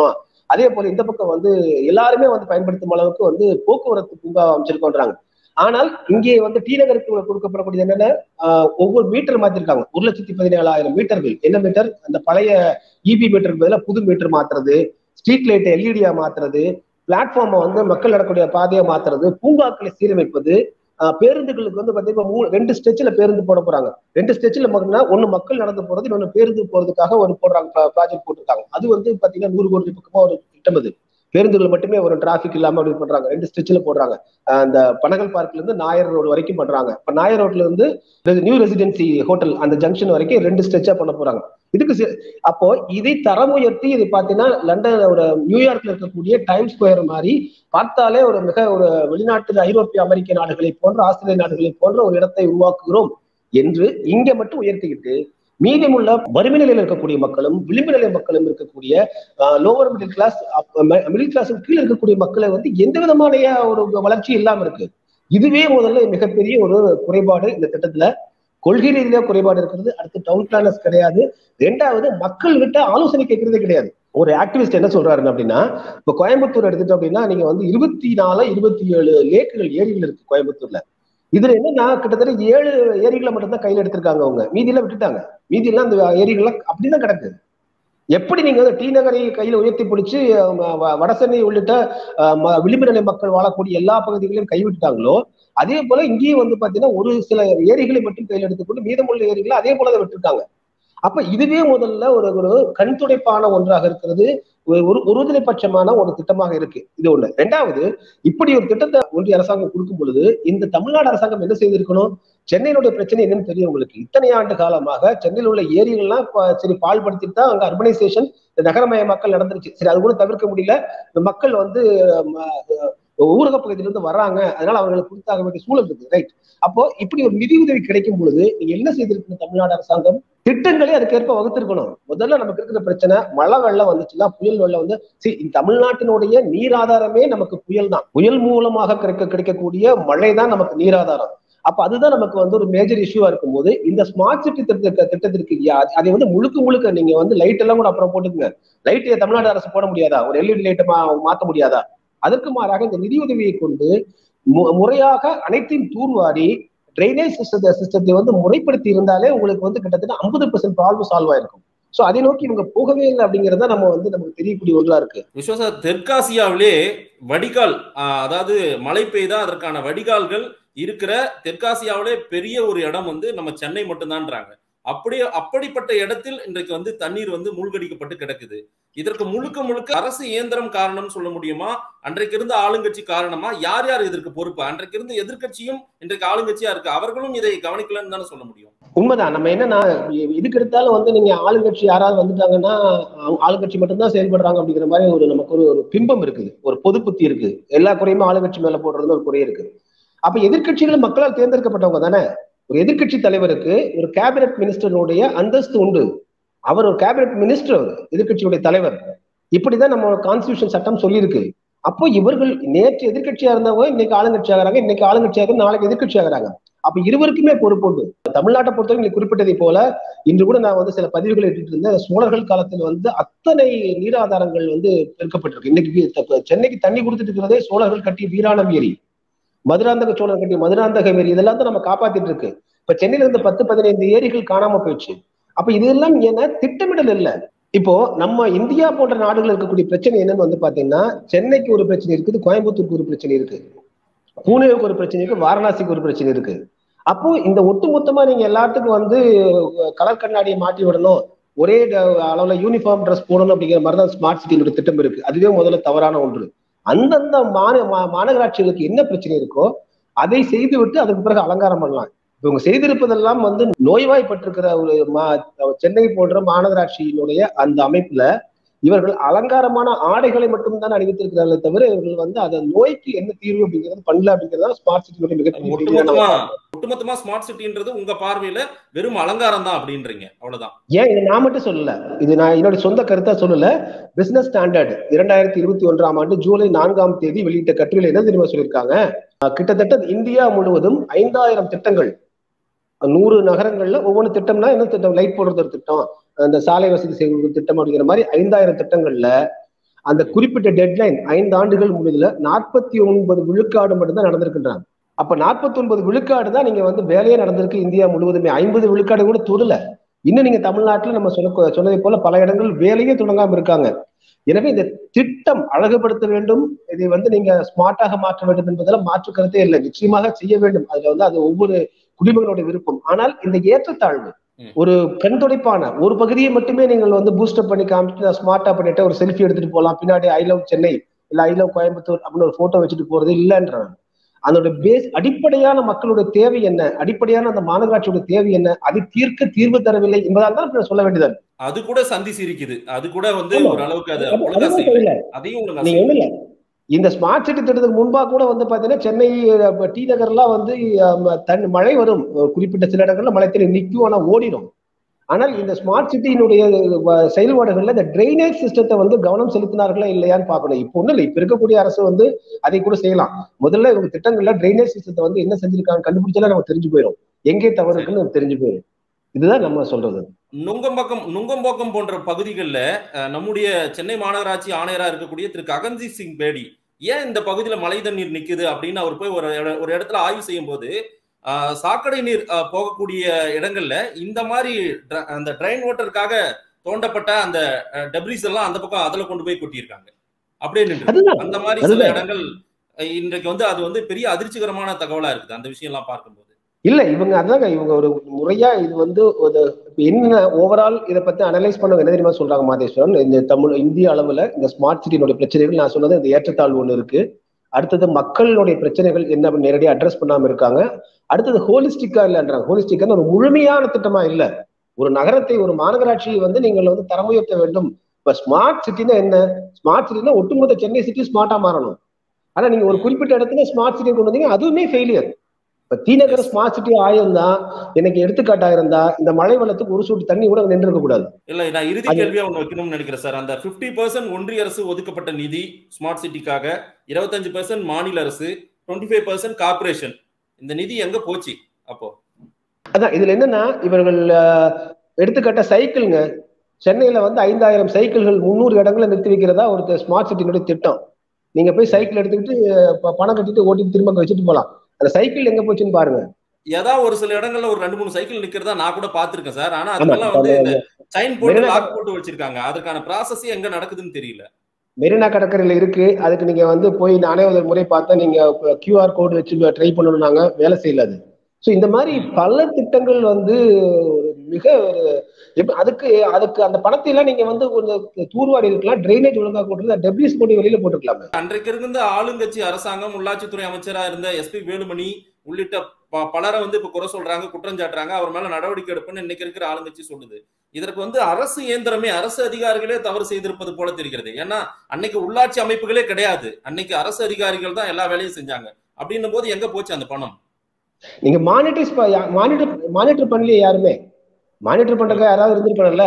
அதே போல இந்த பக்கம் வந்து எல்லாருமே வந்து பயன்படுத்தும் அளவுக்கு வந்து போக்குவரத்து பூங்கா அமைச்சிருக்கோன்றாங்க ஆனால் இங்கே வந்து டி நகருக்கு கொடுக்கப்படக்கூடியது என்னன்னா ஒவ்வொரு மீட்டர் மாத்திருக்காங்க ஒரு லட்சத்தி பதினேழாயிரம் மீட்டர்கள் என்ன மீட்டர் அந்த பழைய இபி மீட்டர் பதிலாக புது மீட்டர் மாத்துறது ஸ்ட்ரீட் லைட் எல்இடியா மாத்துறது பிளாட்ஃபார்மை வந்து மக்கள் நடக்கூடிய பாதையை மாத்துறது பூங்காக்களை சீரமைப்பது பேருந்துகளுக்கு வந்து பாத்தீங்கன்னா ரெண்டு ஸ்டெச்சில் பேருந்து போட போறாங்க ரெண்டு ஸ்டெச்சில் பார்த்தீங்கன்னா ஒன்னு மக்கள் நடந்து போறது இன்னொன்னு பேருந்து போறதுக்காக ஒரு போடுறாங்க ப்ராஜெக்ட் போட்டிருக்காங்க அது வந்து பாத்தீங்கன்னா நூறு கோடி பக்கமா ஒரு திட்டம் அது பேருந்துகள் மட்டுமே ஒரு டிராபிக் இல்லாம அப்படி பண்றாங்க ரெண்டு ஸ்டெச்சில் போடுறாங்க அந்த பனகல் பார்க்ல இருந்து நாயர் ரோடு வரைக்கும் பண்றாங்க இப்ப நாயர் ரோட்ல இருந்து நியூ ரெசிடென்சி ஹோட்டல் அந்த ஜங்ஷன் வரைக்கும் ரெண்டு ஸ்டெச்சா பண்ண போறாங்க இதுக்கு அப்போ இதை தரம் உயர்த்தி இது பாத்தீங்கன்னா லண்டன் ஒரு நியூயார்க்ல இருக்கக்கூடிய டைம் ஸ்கொயர் மாதிரி பார்த்தாலே ஒரு மிக ஒரு வெளிநாட்டு ஐரோப்பிய அமெரிக்க நாடுகளை போன்ற ஆஸ்திரேலிய நாடுகளை போன்ற ஒரு இடத்தை உருவாக்குகிறோம் என்று இங்க மட்டும் உயர்த்திக்கிட்டு மீதமுள்ள வறுமை நிலையில் இருக்கக்கூடிய மக்களும் விளிம்பு நிலை மக்களும் இருக்கக்கூடிய lower middle class middle class கீழே இருக்கக்கூடிய மக்களை வந்து எந்த விதமான ஒரு வளர்ச்சி இல்லாம இருக்கு இதுவே முதல்ல மிகப்பெரிய ஒரு குறைபாடு இந்த திட்டத்துல கொள்கை ரீதியில குறைபாடு இருக்கிறது அடுத்து டவுன் பிளானர்ஸ் கிடையாது ரெண்டாவது மக்கள் கிட்ட ஆலோசனை கேட்கறதே கிடையாது ஒரு ஆக்டிவிஸ்ட் என்ன சொல்றாரு அப்படின்னா இப்ப கோயம்புத்தூர் எடுத்துட்டோம் அப்படின்னா நீங்க வந்து இருபத்தி நாலு இருபத்தி ஏழு லேக்குகள் ஏரிகள் இருக்கு கோயம்புத்தூர்ல இதுல என்னன்னா கிட்டத்தட்ட ஏழு ஏரிகளை மட்டும்தான் கையில எடுத்திருக்காங்க அவங்க மீதியெல்லாம் விட்டுட்டாங்க மீதியெல்லாம் அந்த ஏரிகள்லாம் அப்படிதான் கிடக்கு எப்படி நீங்க வந்து டி நகரை கையில உயர்த்தி பிடிச்சு வடசென்னை உள்ளிட்ட விளிம்பு நிலை மக்கள் வாழக்கூடிய எல்லா பகுதிகளையும் கைவிட்டுட்டாங்களோ அதே போல இங்கேயும் வந்து பாத்தீங்கன்னா ஒரு சில ஏரிகளை மட்டும் கையில் எடுத்துக்கொண்டு மீதமுள்ள ஏரிகளை அதே போலதான் விட்டுருக்காங்க அப்ப இதுவே முதல்ல ஒரு ஒரு கண் துடைப்பான ஒன்றாக இருக்கிறது ஒரு ஒருதலை பட்சமான ஒரு திட்டமாக இருக்கு இது ஒண்ணு ரெண்டாவது இப்படி ஒரு திட்டத்தை ஒன்றிய அரசாங்கம் கொடுக்கும் பொழுது இந்த தமிழ்நாடு அரசாங்கம் என்ன செய்திருக்கணும் சென்னையினுடைய பிரச்சனை என்னன்னு தெரியும் உங்களுக்கு இத்தனை ஆண்டு காலமாக சென்னையில் உள்ள ஏரிகள்லாம் சரி பால்படுத்திட்டு தான் அங்க அர்பனைசேஷன் நகரமயமாக்கல் நடந்துருச்சு சரி அது கூட தவிர்க்க முடியல மக்கள் வந்து ஊரக பகுதியிலிருந்து வர்றாங்க அதனால அவர்களுக்கு கொடுத்தாக வேண்டிய சூழல் இருக்குது ரைட் அப்போ இப்படி ஒரு நிதி உதவி கிடைக்கும் பொழுது நீங்க என்ன செய்திருக்கணும் தமிழ்நாடு அரசாங்கம் திட்டங்களே அதுக்கேற்ப வகுத்திருக்கணும் முதல்ல நமக்கு இருக்கிற பிரச்சனை மழை வெள்ளம் வந்துச்சுன்னா புயல் வெள்ளம் வந்து சரி தமிழ்நாட்டினுடைய நீராதாரமே நமக்கு புயல் தான் புயல் மூலமாக கிடைக்க கிடைக்கக்கூடிய மழை தான் நமக்கு நீராதாரம் அப்ப அதுதான் நமக்கு வந்து ஒரு மேஜர் இஷ்யூவா இருக்கும் போது இந்த ஸ்மார்ட் சிட்டி திட்ட திட்டத்திற்கு அதை வந்து முழுக்க முழுக்க நீங்க வந்து லைட் எல்லாம் கூட அப்புறம் போட்டுக்குங்க லைட் தமிழ்நாடு அரசு போட முடியாதா ஒரு எல்இடி லைட்டை மாத்த முடியாதா அதற்கு மாறாக இந்த நிதியுதவியை கொண்டு முறையாக அனைத்தையும் தூர்வாரி ட்ரைனேஜ் சிஸ்டத்தை சிஸ்டத்தை வந்து முறைப்படுத்தி இருந்தாலே உங்களுக்கு வந்து கிட்டத்தட்ட ஐம்பது பெர்சென்ட் ப்ராப்ளம் சால்வ் ஆயிருக்கும் சோ அதை நோக்கி இவங்க போகவே இல்லை அப்படிங்கறத நம்ம வந்து நமக்கு தெரியக்கூடிய ஒன்றா இருக்கு விஸ்வசா தெற்காசியாவிலே வடிகால் அதாவது மழை பெய்தா அதற்கான வடிகால்கள் இருக்கிற தெற்காசியாவிலே பெரிய ஒரு இடம் வந்து நம்ம சென்னை மட்டும்தான்றாங்க அப்படியே அப்படிப்பட்ட இடத்தில் இன்றைக்கு வந்து தண்ணீர் வந்து மூழ்கடிக்கப்பட்டு கிடக்குது இதற்கு முழுக்க முழுக்க அரசு இயந்திரம் காரணம் சொல்ல முடியுமா அன்றைக்கு இருந்த ஆளுங்கட்சி காரணமா யார் யார் இதற்கு பொறுப்பு அன்றைக்கு இருந்த எதிர்கட்சியும் இன்றைக்கு ஆளுங்கட்சியா இருக்கு அவர்களும் இதை கவனிக்கலன்னு தானே சொல்ல முடியும் உண்மைதான் நம்ம என்னன்னா இதுக்கு எடுத்தாலும் வந்து நீங்க ஆளுங்கட்சி யாராவது வந்துட்டாங்கன்னா ஆளுங்கட்சி மட்டும்தான் செயல்படுறாங்க அப்படிங்கிற மாதிரி ஒரு நமக்கு ஒரு ஒரு பிம்பம் இருக்குது ஒரு பொது புத்தி இருக்கு எல்லா குறையுமே ஆளுங்கட்சி மேல போடுறதுன்னு ஒரு குறை இருக்கு அப்ப எதிர்கட்சிகள் மக்களால் தேர்ந்தெடுக்கப்பட்டவங்க தானே ஒரு எதிர்கட்சி தலைவருக்கு ஒரு கேபினட் மினிஸ்டருடைய அந்தஸ்து உண்டு அவர் ஒரு கேபினட் மினிஸ்டர் அவர் எதிர்கட்சியுடைய தலைவர் இப்படிதான் நம்ம கான்ஸ்டியூஷன் சட்டம் சொல்லியிருக்கு அப்போ இவர்கள் நேற்று எதிர்கட்சியா இருந்தவங்க இன்னைக்கு ஆளுங்கட்சி ஆகிறாங்க இன்னைக்கு ஆளுங்கட்சி ஆகிறாங்க நாளைக்கு எதிர்கட்சி ஆகிறாங்க அப்ப இருவருக்குமே பொறுப்பு உண்டு தமிழ்நாட்டை பொறுத்தவரை நீங்க குறிப்பிட்டதை போல இன்று கூட நான் வந்து சில பதிவுகளை இட்டு இருந்தேன் சோழர்கள் காலத்தில் வந்து அத்தனை நீராதாரங்கள் வந்து பெருக்கப்பட்டிருக்கு இன்னைக்கு சென்னைக்கு தண்ணி கொடுத்துட்டு இருக்கிறதே சோழர்கள் கட்டிய வீராணம் ஏரி மதுராந்தக சோழர் கட்டிய மதுராந்தக ஏரி இதெல்லாம் தான் நம்ம காப்பாத்திட்டு இருக்கு இப்ப சென்னையில இருந்து பத்து பதினைந்து ஏரிகள் காணாம போயிடுச்சு அப்ப இதெல்லாம் என்ன திட்டமிடல் இல்லை இப்போ நம்ம இந்தியா போன்ற நாடுகள் இருக்கக்கூடிய பிரச்சனை என்னன்னு வந்து பாத்தீங்கன்னா சென்னைக்கு ஒரு பிரச்சனை இருக்குது கோயம்புத்தூருக்கு ஒரு பிரச்சனை இருக்கு பூனேவுக்கு ஒரு பிரச்சனை இருக்கு வாரணாசிக்கு ஒரு பிரச்சனை இருக்கு அப்போ இந்த ஒட்டுமொத்தமா நீங்க எல்லாத்துக்கும் வந்து கலர் கண்ணாடியை மாட்டி விடணும் ஒரே அளவுல யூனிஃபார்ம் ட்ரெஸ் போடணும் அப்படிங்கிற மாதிரி தான் ஸ்மார்ட் சிட்டியோட திட்டம் இருக்கு அதுவே முதல்ல தவறான ஒன்று அந்தந்த மாந மாநகராட்சிகளுக்கு என்ன பிரச்சனை இருக்கோ அதை செய்து விட்டு அதுக்கு பிறகு அலங்காரம் பண்ணலாம் இவங்க செய்திருப்பதெல்லாம் வந்து நோய்வாய்ப்பட்டிருக்கிற ஒரு மா சென்னை போன்ற மாநகராட்சியினுடைய அந்த அமைப்புல இவர்கள் அலங்காரமான ஆடைகளை மட்டும்தான் அணிவித்திருக்கிறார்களே தவிர இவர்கள் வந்து அந்த நோய்க்கு என்ன தீர்வு அப்படிங்கிறது பண்ணல அப்படிங்கிறதா ஸ்மார்ட் சிட்டியோட மிகப்பெரிய ஒட்டுமொத்தமா ஸ்மார்ட் சிட்டின்றது உங்க பார்வையில வெறும் அலங்காரம் தான் அப்படின்றீங்க அவ்வளவுதான் ஏன் இதை நான் மட்டும் சொல்லல இது நான் என்னோட சொந்த கருத்தா சொல்லல பிசினஸ் ஸ்டாண்டர்ட் இரண்டாயிரத்தி இருபத்தி ஒன்றாம் ஆண்டு ஜூலை நான்காம் தேதி வெளியிட்ட கட்டுரையில என்ன தெரியுமா சொல்லியிருக்காங்க கிட்டத்தட்ட இந்தியா முழுவதும் ஐந்தாயிரம் திட்டங்கள் நூறு நகரங்கள்ல ஒவ்வொரு திட்டம்னா என்ன திட்டம் லைட் போடுறது ஒரு திட்டம் அந்த சாலை வசதி செய்வது திட்டம் அப்படிங்கிற மாதிரி ஐந்தாயிரம் திட்டங்கள்ல அந்த குறிப்பிட்ட டெட்லைன் ஐந்து ஆண்டுகள் முடிவுல நாற்பத்தி ஒன்பது விழுக்காடு மட்டும்தான் நடந்திருக்கின்றாங்க அப்ப நாற்பத்தி ஒன்பது விழுக்காடு தான் நீங்க வந்து வேலையே நடந்திருக்கு இந்தியா முழுவதுமே ஐம்பது விழுக்காடு கூட தொடல இன்னும் நீங்க தமிழ்நாட்டுல நம்ம சொன்ன சொன்னதை போல பல இடங்கள் வேலையே தொடங்காம இருக்காங்க எனவே இந்த திட்டம் அழகுபடுத்த வேண்டும் இதை வந்து நீங்க ஸ்மார்ட்டாக மாற்ற வேண்டும் என்பதெல்லாம் மாற்று கருத்தே இல்லை நிச்சயமாக செய்ய வேண்டும் அதுல வந்து அது ஒவ்வொரு குடிமகனுடைய விருப்பம் ஆனால் இந்த ஏற்றத்தாழ்வு ஒரு கண் துடைப்பான ஒரு பகுதியை மட்டுமே நீங்கள் வந்து பூஸ்டப் பண்ணி காமிச்சு ஸ்மார்ட்டா பண்ணிட்டு ஒரு செல்ஃபி எடுத்துட்டு போகலாம் பின்னாடி ஐ லவ் சென்னை இல்ல ஐ லவ் கோயம்புத்தூர் அப்படின்னு ஒரு போட்டோ வச்சுட்டு போறது இல்லைன்றாங்க அதோட பேஸ் அடிப்படையான மக்களுடைய தேவை என்ன அடிப்படையான அந்த மாநகராட்சியோட தேவை என்ன அது தீர்க்க தீர்வு தரவில்லை என்பதால் தான் சொல்ல வேண்டியது அது கூட சந்தி சிரிக்குது அது கூட வந்து ஆமா. ஒரு அளவுக்கு அது அது- ஒழுங்கா அதுதான் செய்யல தெரியல. அதையும் ஒழுங்கா நீங்க செய்யல. ஒண்ணு இல்ல இந்த ஸ்மார்ட் சிட்டி திட்டத்துக்கு முன்பா கூட வந்து பாத்தீங்கன்னா சென்னை அஹ், டி நகர்லாம் வந்து அஹ், தன் மழை வரும் ஒரு குறிப்பிட்ட சில இடங்கள்ல மழை தண்ணி நிற்கும் ஆனா ஓடிடும் ஆனால் இந்த ஸ்மார்ட் சிட்டியினுடைய அஹ், செயல்பாடுகள்ல இந்த ட்ரைனேஜ் சிஸ்டத்தை வந்து கவனம் செலுத்தினார்களா இல்லையான்னு பார்க்கணும் இப்போ ஒண்ணும் இல்லை இப்ப இருக்கக்கூடிய அரசு வந்து அதை கூட செய்யலாம் முதல்ல இவங்க திட்டங்கள்ல ட்ரைனேஜ் சிஸ்டத்தை வந்து என்ன செஞ்சிருக்காங்க கண்டுபிடிச்சாலே நமக்கு தெரிஞ்சு போயிடும் எங்கே தவறு இருக்குன்னு நமக்கு தெரிஞ்சு போயிடும் இதுதான் நம்ம சொல்றது நுங்கம்பாக்கம் நுங்கம்பாக்கம் போன்ற பகுதிகளில் நம்முடைய சென்னை மாநகராட்சி ஆணையரா இருக்கக்கூடிய திரு ககன்ஜித் சிங் பேடி ஏன் இந்த பகுதியில மழை தண்ணீர் நிக்குது அப்படின்னு அவர் போய் ஒரு இட- ஒரு இடத்துல ஆய்வு செய்யும் போது அஹ், சாக்கடை நீர் அஹ், போகக்கூடிய இடங்கள்ல இந்த மாதிரி dra- அந்த ட்ரைன் வாட்டருக்காக தோண்டப்பட்ட அந்த டெப்ரிஸ் எல்லாம் அந்த பக்கம் அதுல கொண்டு போய் கொட்டியிருக்காங்க அப்படியே நின்று அதுதான் அந்த மாதிரி சில அதுதான். இடங்கள் அஹ், இன்றைக்கு வந்து அது வந்து பெரிய அதிர்ச்சிகரமான தகவலா இருக்குது அந்த விஷயம் எல்லாம் பார்க்கும்போது இல்ல இவங்க அதாங்க இவங்க ஒரு முறையா இது வந்து ஒரு இப்ப என்ன ஓவரால் இதை பத்தி அனலைஸ் பண்ணவங்க என்ன தெரியுமா சொல்றாங்க மாதேஸ்வரன் இந்த தமிழ் இந்திய அளவுல இந்த ஸ்மார்ட் சிட்டியினுடைய பிரச்சனைகள் நான் சொன்னது இந்த ஏற்றத்தாழ்வு ஒண்ணு இருக்கு அடுத்தது மக்களுடைய பிரச்சனைகள் என்ன அப்படின்னு நேரடியாக அட்ரஸ் பண்ணாம இருக்காங்க அடுத்தது ஹோலிஸ்டிக்கா இல்லைன்றாங்க ஹோலிஸ்டிக்கான ஒரு முழுமையான திட்டமா இல்ல ஒரு நகரத்தை ஒரு மாநகராட்சியை வந்து நீங்கள் வந்து தரம் உயர்த்த வேண்டும் இப்ப ஸ்மார்ட் சிட்டினா என்ன ஸ்மார்ட் சிட்டினா ஒட்டுமொத்த சென்னை சிட்டி ஸ்மார்ட்டா மாறணும் ஆனா நீங்க ஒரு குறிப்பிட்ட இடத்துல ஸ்மார்ட் சிட்டியை கொண்டு வந்தீங்க அதுவுமே ஃபெயிலியர் இப்ப தீநகர் ஸ்மார்ட் சிட்டி ஆயிருந்தா எனக்கு எடுத்துக்காட்டா இருந்தா இந்த மழை வெள்ளத்துக்கு ஒரு சொட்டு தண்ணி கூட நின்று இருக்க கூடாது இல்ல நான் இறுதி அது- கேள்வியா ஒண்ணு வைக்கணும்னு நினைக்கிறேன் சார் அந்த 50% பர்சன்ட் ஒன்றிய அரசு ஒதுக்கப்பட்ட நிதி ஸ்மார்ட் சிட்டிக்காக 25% பர்சன்ட் மாநில அரசு 25% ஃபைவ் பர்சன்ட் கார்பரேஷன் இந்த நிதி எங்க போச்சு அப்போ அதான் இதுல என்னன்னா இவர்கள் அஹ், எடுத்துக்காட்ட சைக்கிள்ங்க சென்னையில வந்து ஐந்தாயிரம் சைக்கிள்கள் முந்நூறு இடங்களை நிறுத்தி வைக்கிறதா ஒரு ஸ்மார்ட் சிட்டினுடைய திட்டம் நீங்க போய் சைக்கிள் எடுத்துக்கிட்டு அஹ், ப- பணம் கட்டிட்டு ஓட்டிட்டு திரும்ப வச்சுட்டு போலாம் அந்த சைக்கிள் எங்க போச்சுன்னு பாருங்க ஏதா ஒரு சில இடங்கள்ல ஒரு ரெண்டு மூணு சைக்கிள் நிக்கிறதா நான் கூட பாத்திருக்கேன் சார் ஆனா ஆமா அதுக்கெல்லாம் வந்து இந்த சைன் போட்டு மெரினா- லாக் போட்டு வச்சிருக்காங்க அதுக்கான ப்ராசஸ் எங்க நடக்குதுன்னு தெரியல மெரினா கடற்கரையில இருக்கு அதுக்கு நீங்க வந்து போய் நானே ஒரு முறை பார்த்தா நீங்க கியூஆர் கோடு வச்சு ட்ரை பண்ணணும்னாங்க வேலை செய்யல அது ஸோ இந்த மாதிரி பல திட்டங்கள் வந்து ஒரு மிக ஒரு எப்ப- அதுக்கு அதுக்கு அந்த பணத்தை எல்லாம் நீங்க வந்து கொஞ்சம் தூர்வாரி இருக்கலாம் ட்ரைனேஜ் ஒழுங்கா போட்டு டெப்ரிஸ் போட்டு வெளியில போட்டுருக்கலாமே அன்றைக்கு இருந்த ஆளுங்கட்சி அரசாங்கம் உள்ளாட்சித்துறை அமைச்சரா இருந்த எஸ்பி வேலுமணி உள்ளிட்ட ப- பலரை வந்து இப்ப குறை சொல்றாங்க குற்றம் சாட்டுறாங்க அவர் மேல நடவடிக்கை எடுப்புன்னு இன்னைக்கு இருக்கிற ஆளுங்கட்சி சொல்லுது இதற்கு வந்து அரசு இயந்திரமே அரசு அதிகாரிகளே தவறு செய்திருப்பது போல தெரிகிறது ஏன்னா அன்னைக்கு உள்ளாட்சி அமைப்புகளே கிடையாது அன்னைக்கு அரசு அதிகாரிகள் தான் எல்லா வேலையும் செஞ்சாங்க அப்படின்னும் போது எங்க போச்சு அந்த பணம் நீங்க மானிட்டர்ஸ் மானிட்டர் மானிட்டர் பண்ணலையே யாருமே மானிட்டர் பண்றதுக்கு யாராவது இருந்திருக்கணும்ல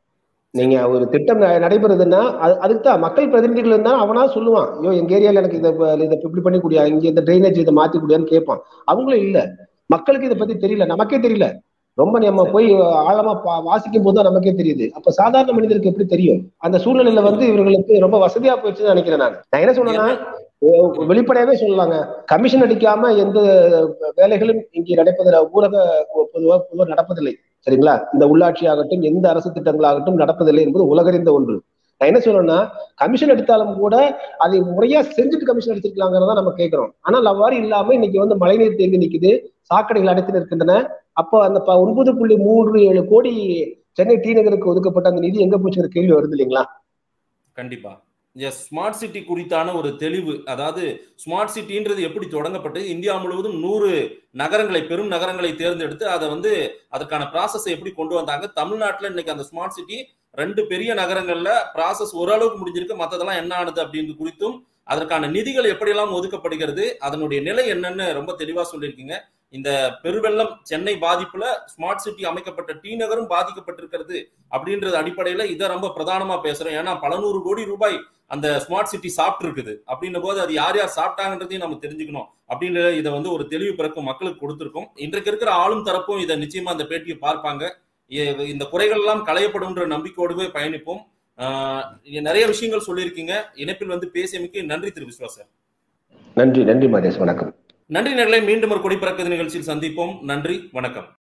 நீங்க ஒரு திட்டம் ந- நடைபெறுதுன்னா அது அதுக்கு தான் மக்கள் பிரதிநிதிகள் இருந்தா அவனா சொல்லுவான் ஐயோ எங்க ஏரியால எனக்கு இதை ப- இதை இப்படி பண்ணி கூடியா இங்க இந்த ட்ரைனேஜ் இதை மாத்தி கூடியான்னு கேட்பான் அவங்களும் இல்ல மக்களுக்கு இதை பத்தி தெரியல நமக்கே தெரியல ரொம்ப நம்ம போய் ஆழமா பா- வாசிக்கும் போது தான் நமக்கே தெரியுது அப்ப சாதாரண மனிதருக்கு எப்படி தெரியும் அந்த சூழ்நிலையில வந்து இவர்களுக்கு ரொம்ப வசதியா போயிடுச்சுன்னு நினைக்கிறேன் நான் நான் என்ன சொன்னேன்னா ஒ- வெளிப்படையாவே சொல்லலாங்க கமிஷன் அடிக்காம எந்த வேலைகளும் இங்கே நடப்பதில்லை ஊரக பொதுவா பொதுவாக நடப்பதில்லை சரிங்களா இந்த உள்ளாட்சி ஆகட்டும் எந்த அரசு திட்டங்களாகட்டும் நடப்பதில்லை என்பது உலகறிந்த ஒன்று நான் என்ன சொல்றேன்னா கமிஷன் எடுத்தாலும் கூட அதை முறையா செஞ்சுட்டு கமிஷன் எடுத்துக்கலாங்கிறத நம்ம கேட்கிறோம் ஆனால் அவ்வாறு இல்லாம இன்னைக்கு வந்து மழைநீர் தேங்கி நிக்குது சாக்கடைகள் அடைத்து நிற்கின்றன அப்போ அந்த ப- ஒன்பது புள்ளி மூன்று ஏழு கோடி சென்னை டி நகருக்கு ஒதுக்கப்பட்ட அந்த நிதி எங்க போச்சுங்கிற கேள்வி வருது இல்லைங்களா கண்டிப்பா எஸ் ஸ்மார்ட் சிட்டி குறித்தான ஒரு தெளிவு அதாவது ஸ்மார்ட் சிட்டின்றது எப்படி தொடங்கப்பட்டு இந்தியா முழுவதும் நூறு நகரங்களை பெரும் நகரங்களை தேர்ந்தெடுத்து அதை வந்து அதற்கான ப்ராசஸை எப்படி கொண்டு வந்தாங்க தமிழ்நாட்டில் இன்னைக்கு அந்த ஸ்மார்ட் சிட்டி ரெண்டு பெரிய நகரங்கள்ல ப்ராசஸ் ஓரளவுக்கு முடிஞ்சிருக்கு மற்றதெல்லாம் என்ன ஆனது அப்படின்றது குறித்தும் அதற்கான நிதிகள் எப்படியெல்லாம் ஒதுக்கப்படுகிறது அதனுடைய நிலை என்னன்னு ரொம்ப தெளிவா சொல்லியிருக்கீங்க இந்த பெருவெள்ளம் சென்னை பாதிப்புல ஸ்மார்ட் சிட்டி அமைக்கப்பட்ட டி நகரும் பாதிக்கப்பட்டிருக்கிறது அப்படின்றது அடிப்படையில இதை ரொம்ப பிரதானமா பேசுறோம் ஏன்னா பல நூறு கோடி ரூபாய் அந்த ஸ்மார்ட் சிட்டி சாப்பிட்டு இருக்குது அப்படின்னும் போது அது யார் யார் சாப்பிட்டாங்கன்றதையும் நம்ம தெரிஞ்சுக்கணும் அப்படின்னு இதை வந்து ஒரு தெளிவு பிறக்கும் மக்களுக்கு கொடுத்திருக்கோம் இன்றைக்கு இருக்கிற ஆளும் தரப்பும் இதை நிச்சயமா அந்த பேட்டியை பார்ப்பாங்க இ- இந்த குறைகள் எல்லாம் களையப்படும்ன்ற நம்பிக்கையோடவே பயணிப்போம் ஆஹ் நீங்க நிறைய விஷயங்கள் சொல்லியிருக்கீங்க இணைப்பில் வந்து பேசியமைக்கு நன்றி திரு விஸ்வாஸ் சார் நன்றி நன்றி மகேஷ் வணக்கம் நன்றி நேர்களை மீண்டும் ஒரு கொடி பறக்குது நிகழ்ச்சியில் சந்திப்போம் நன்றி வணக்கம்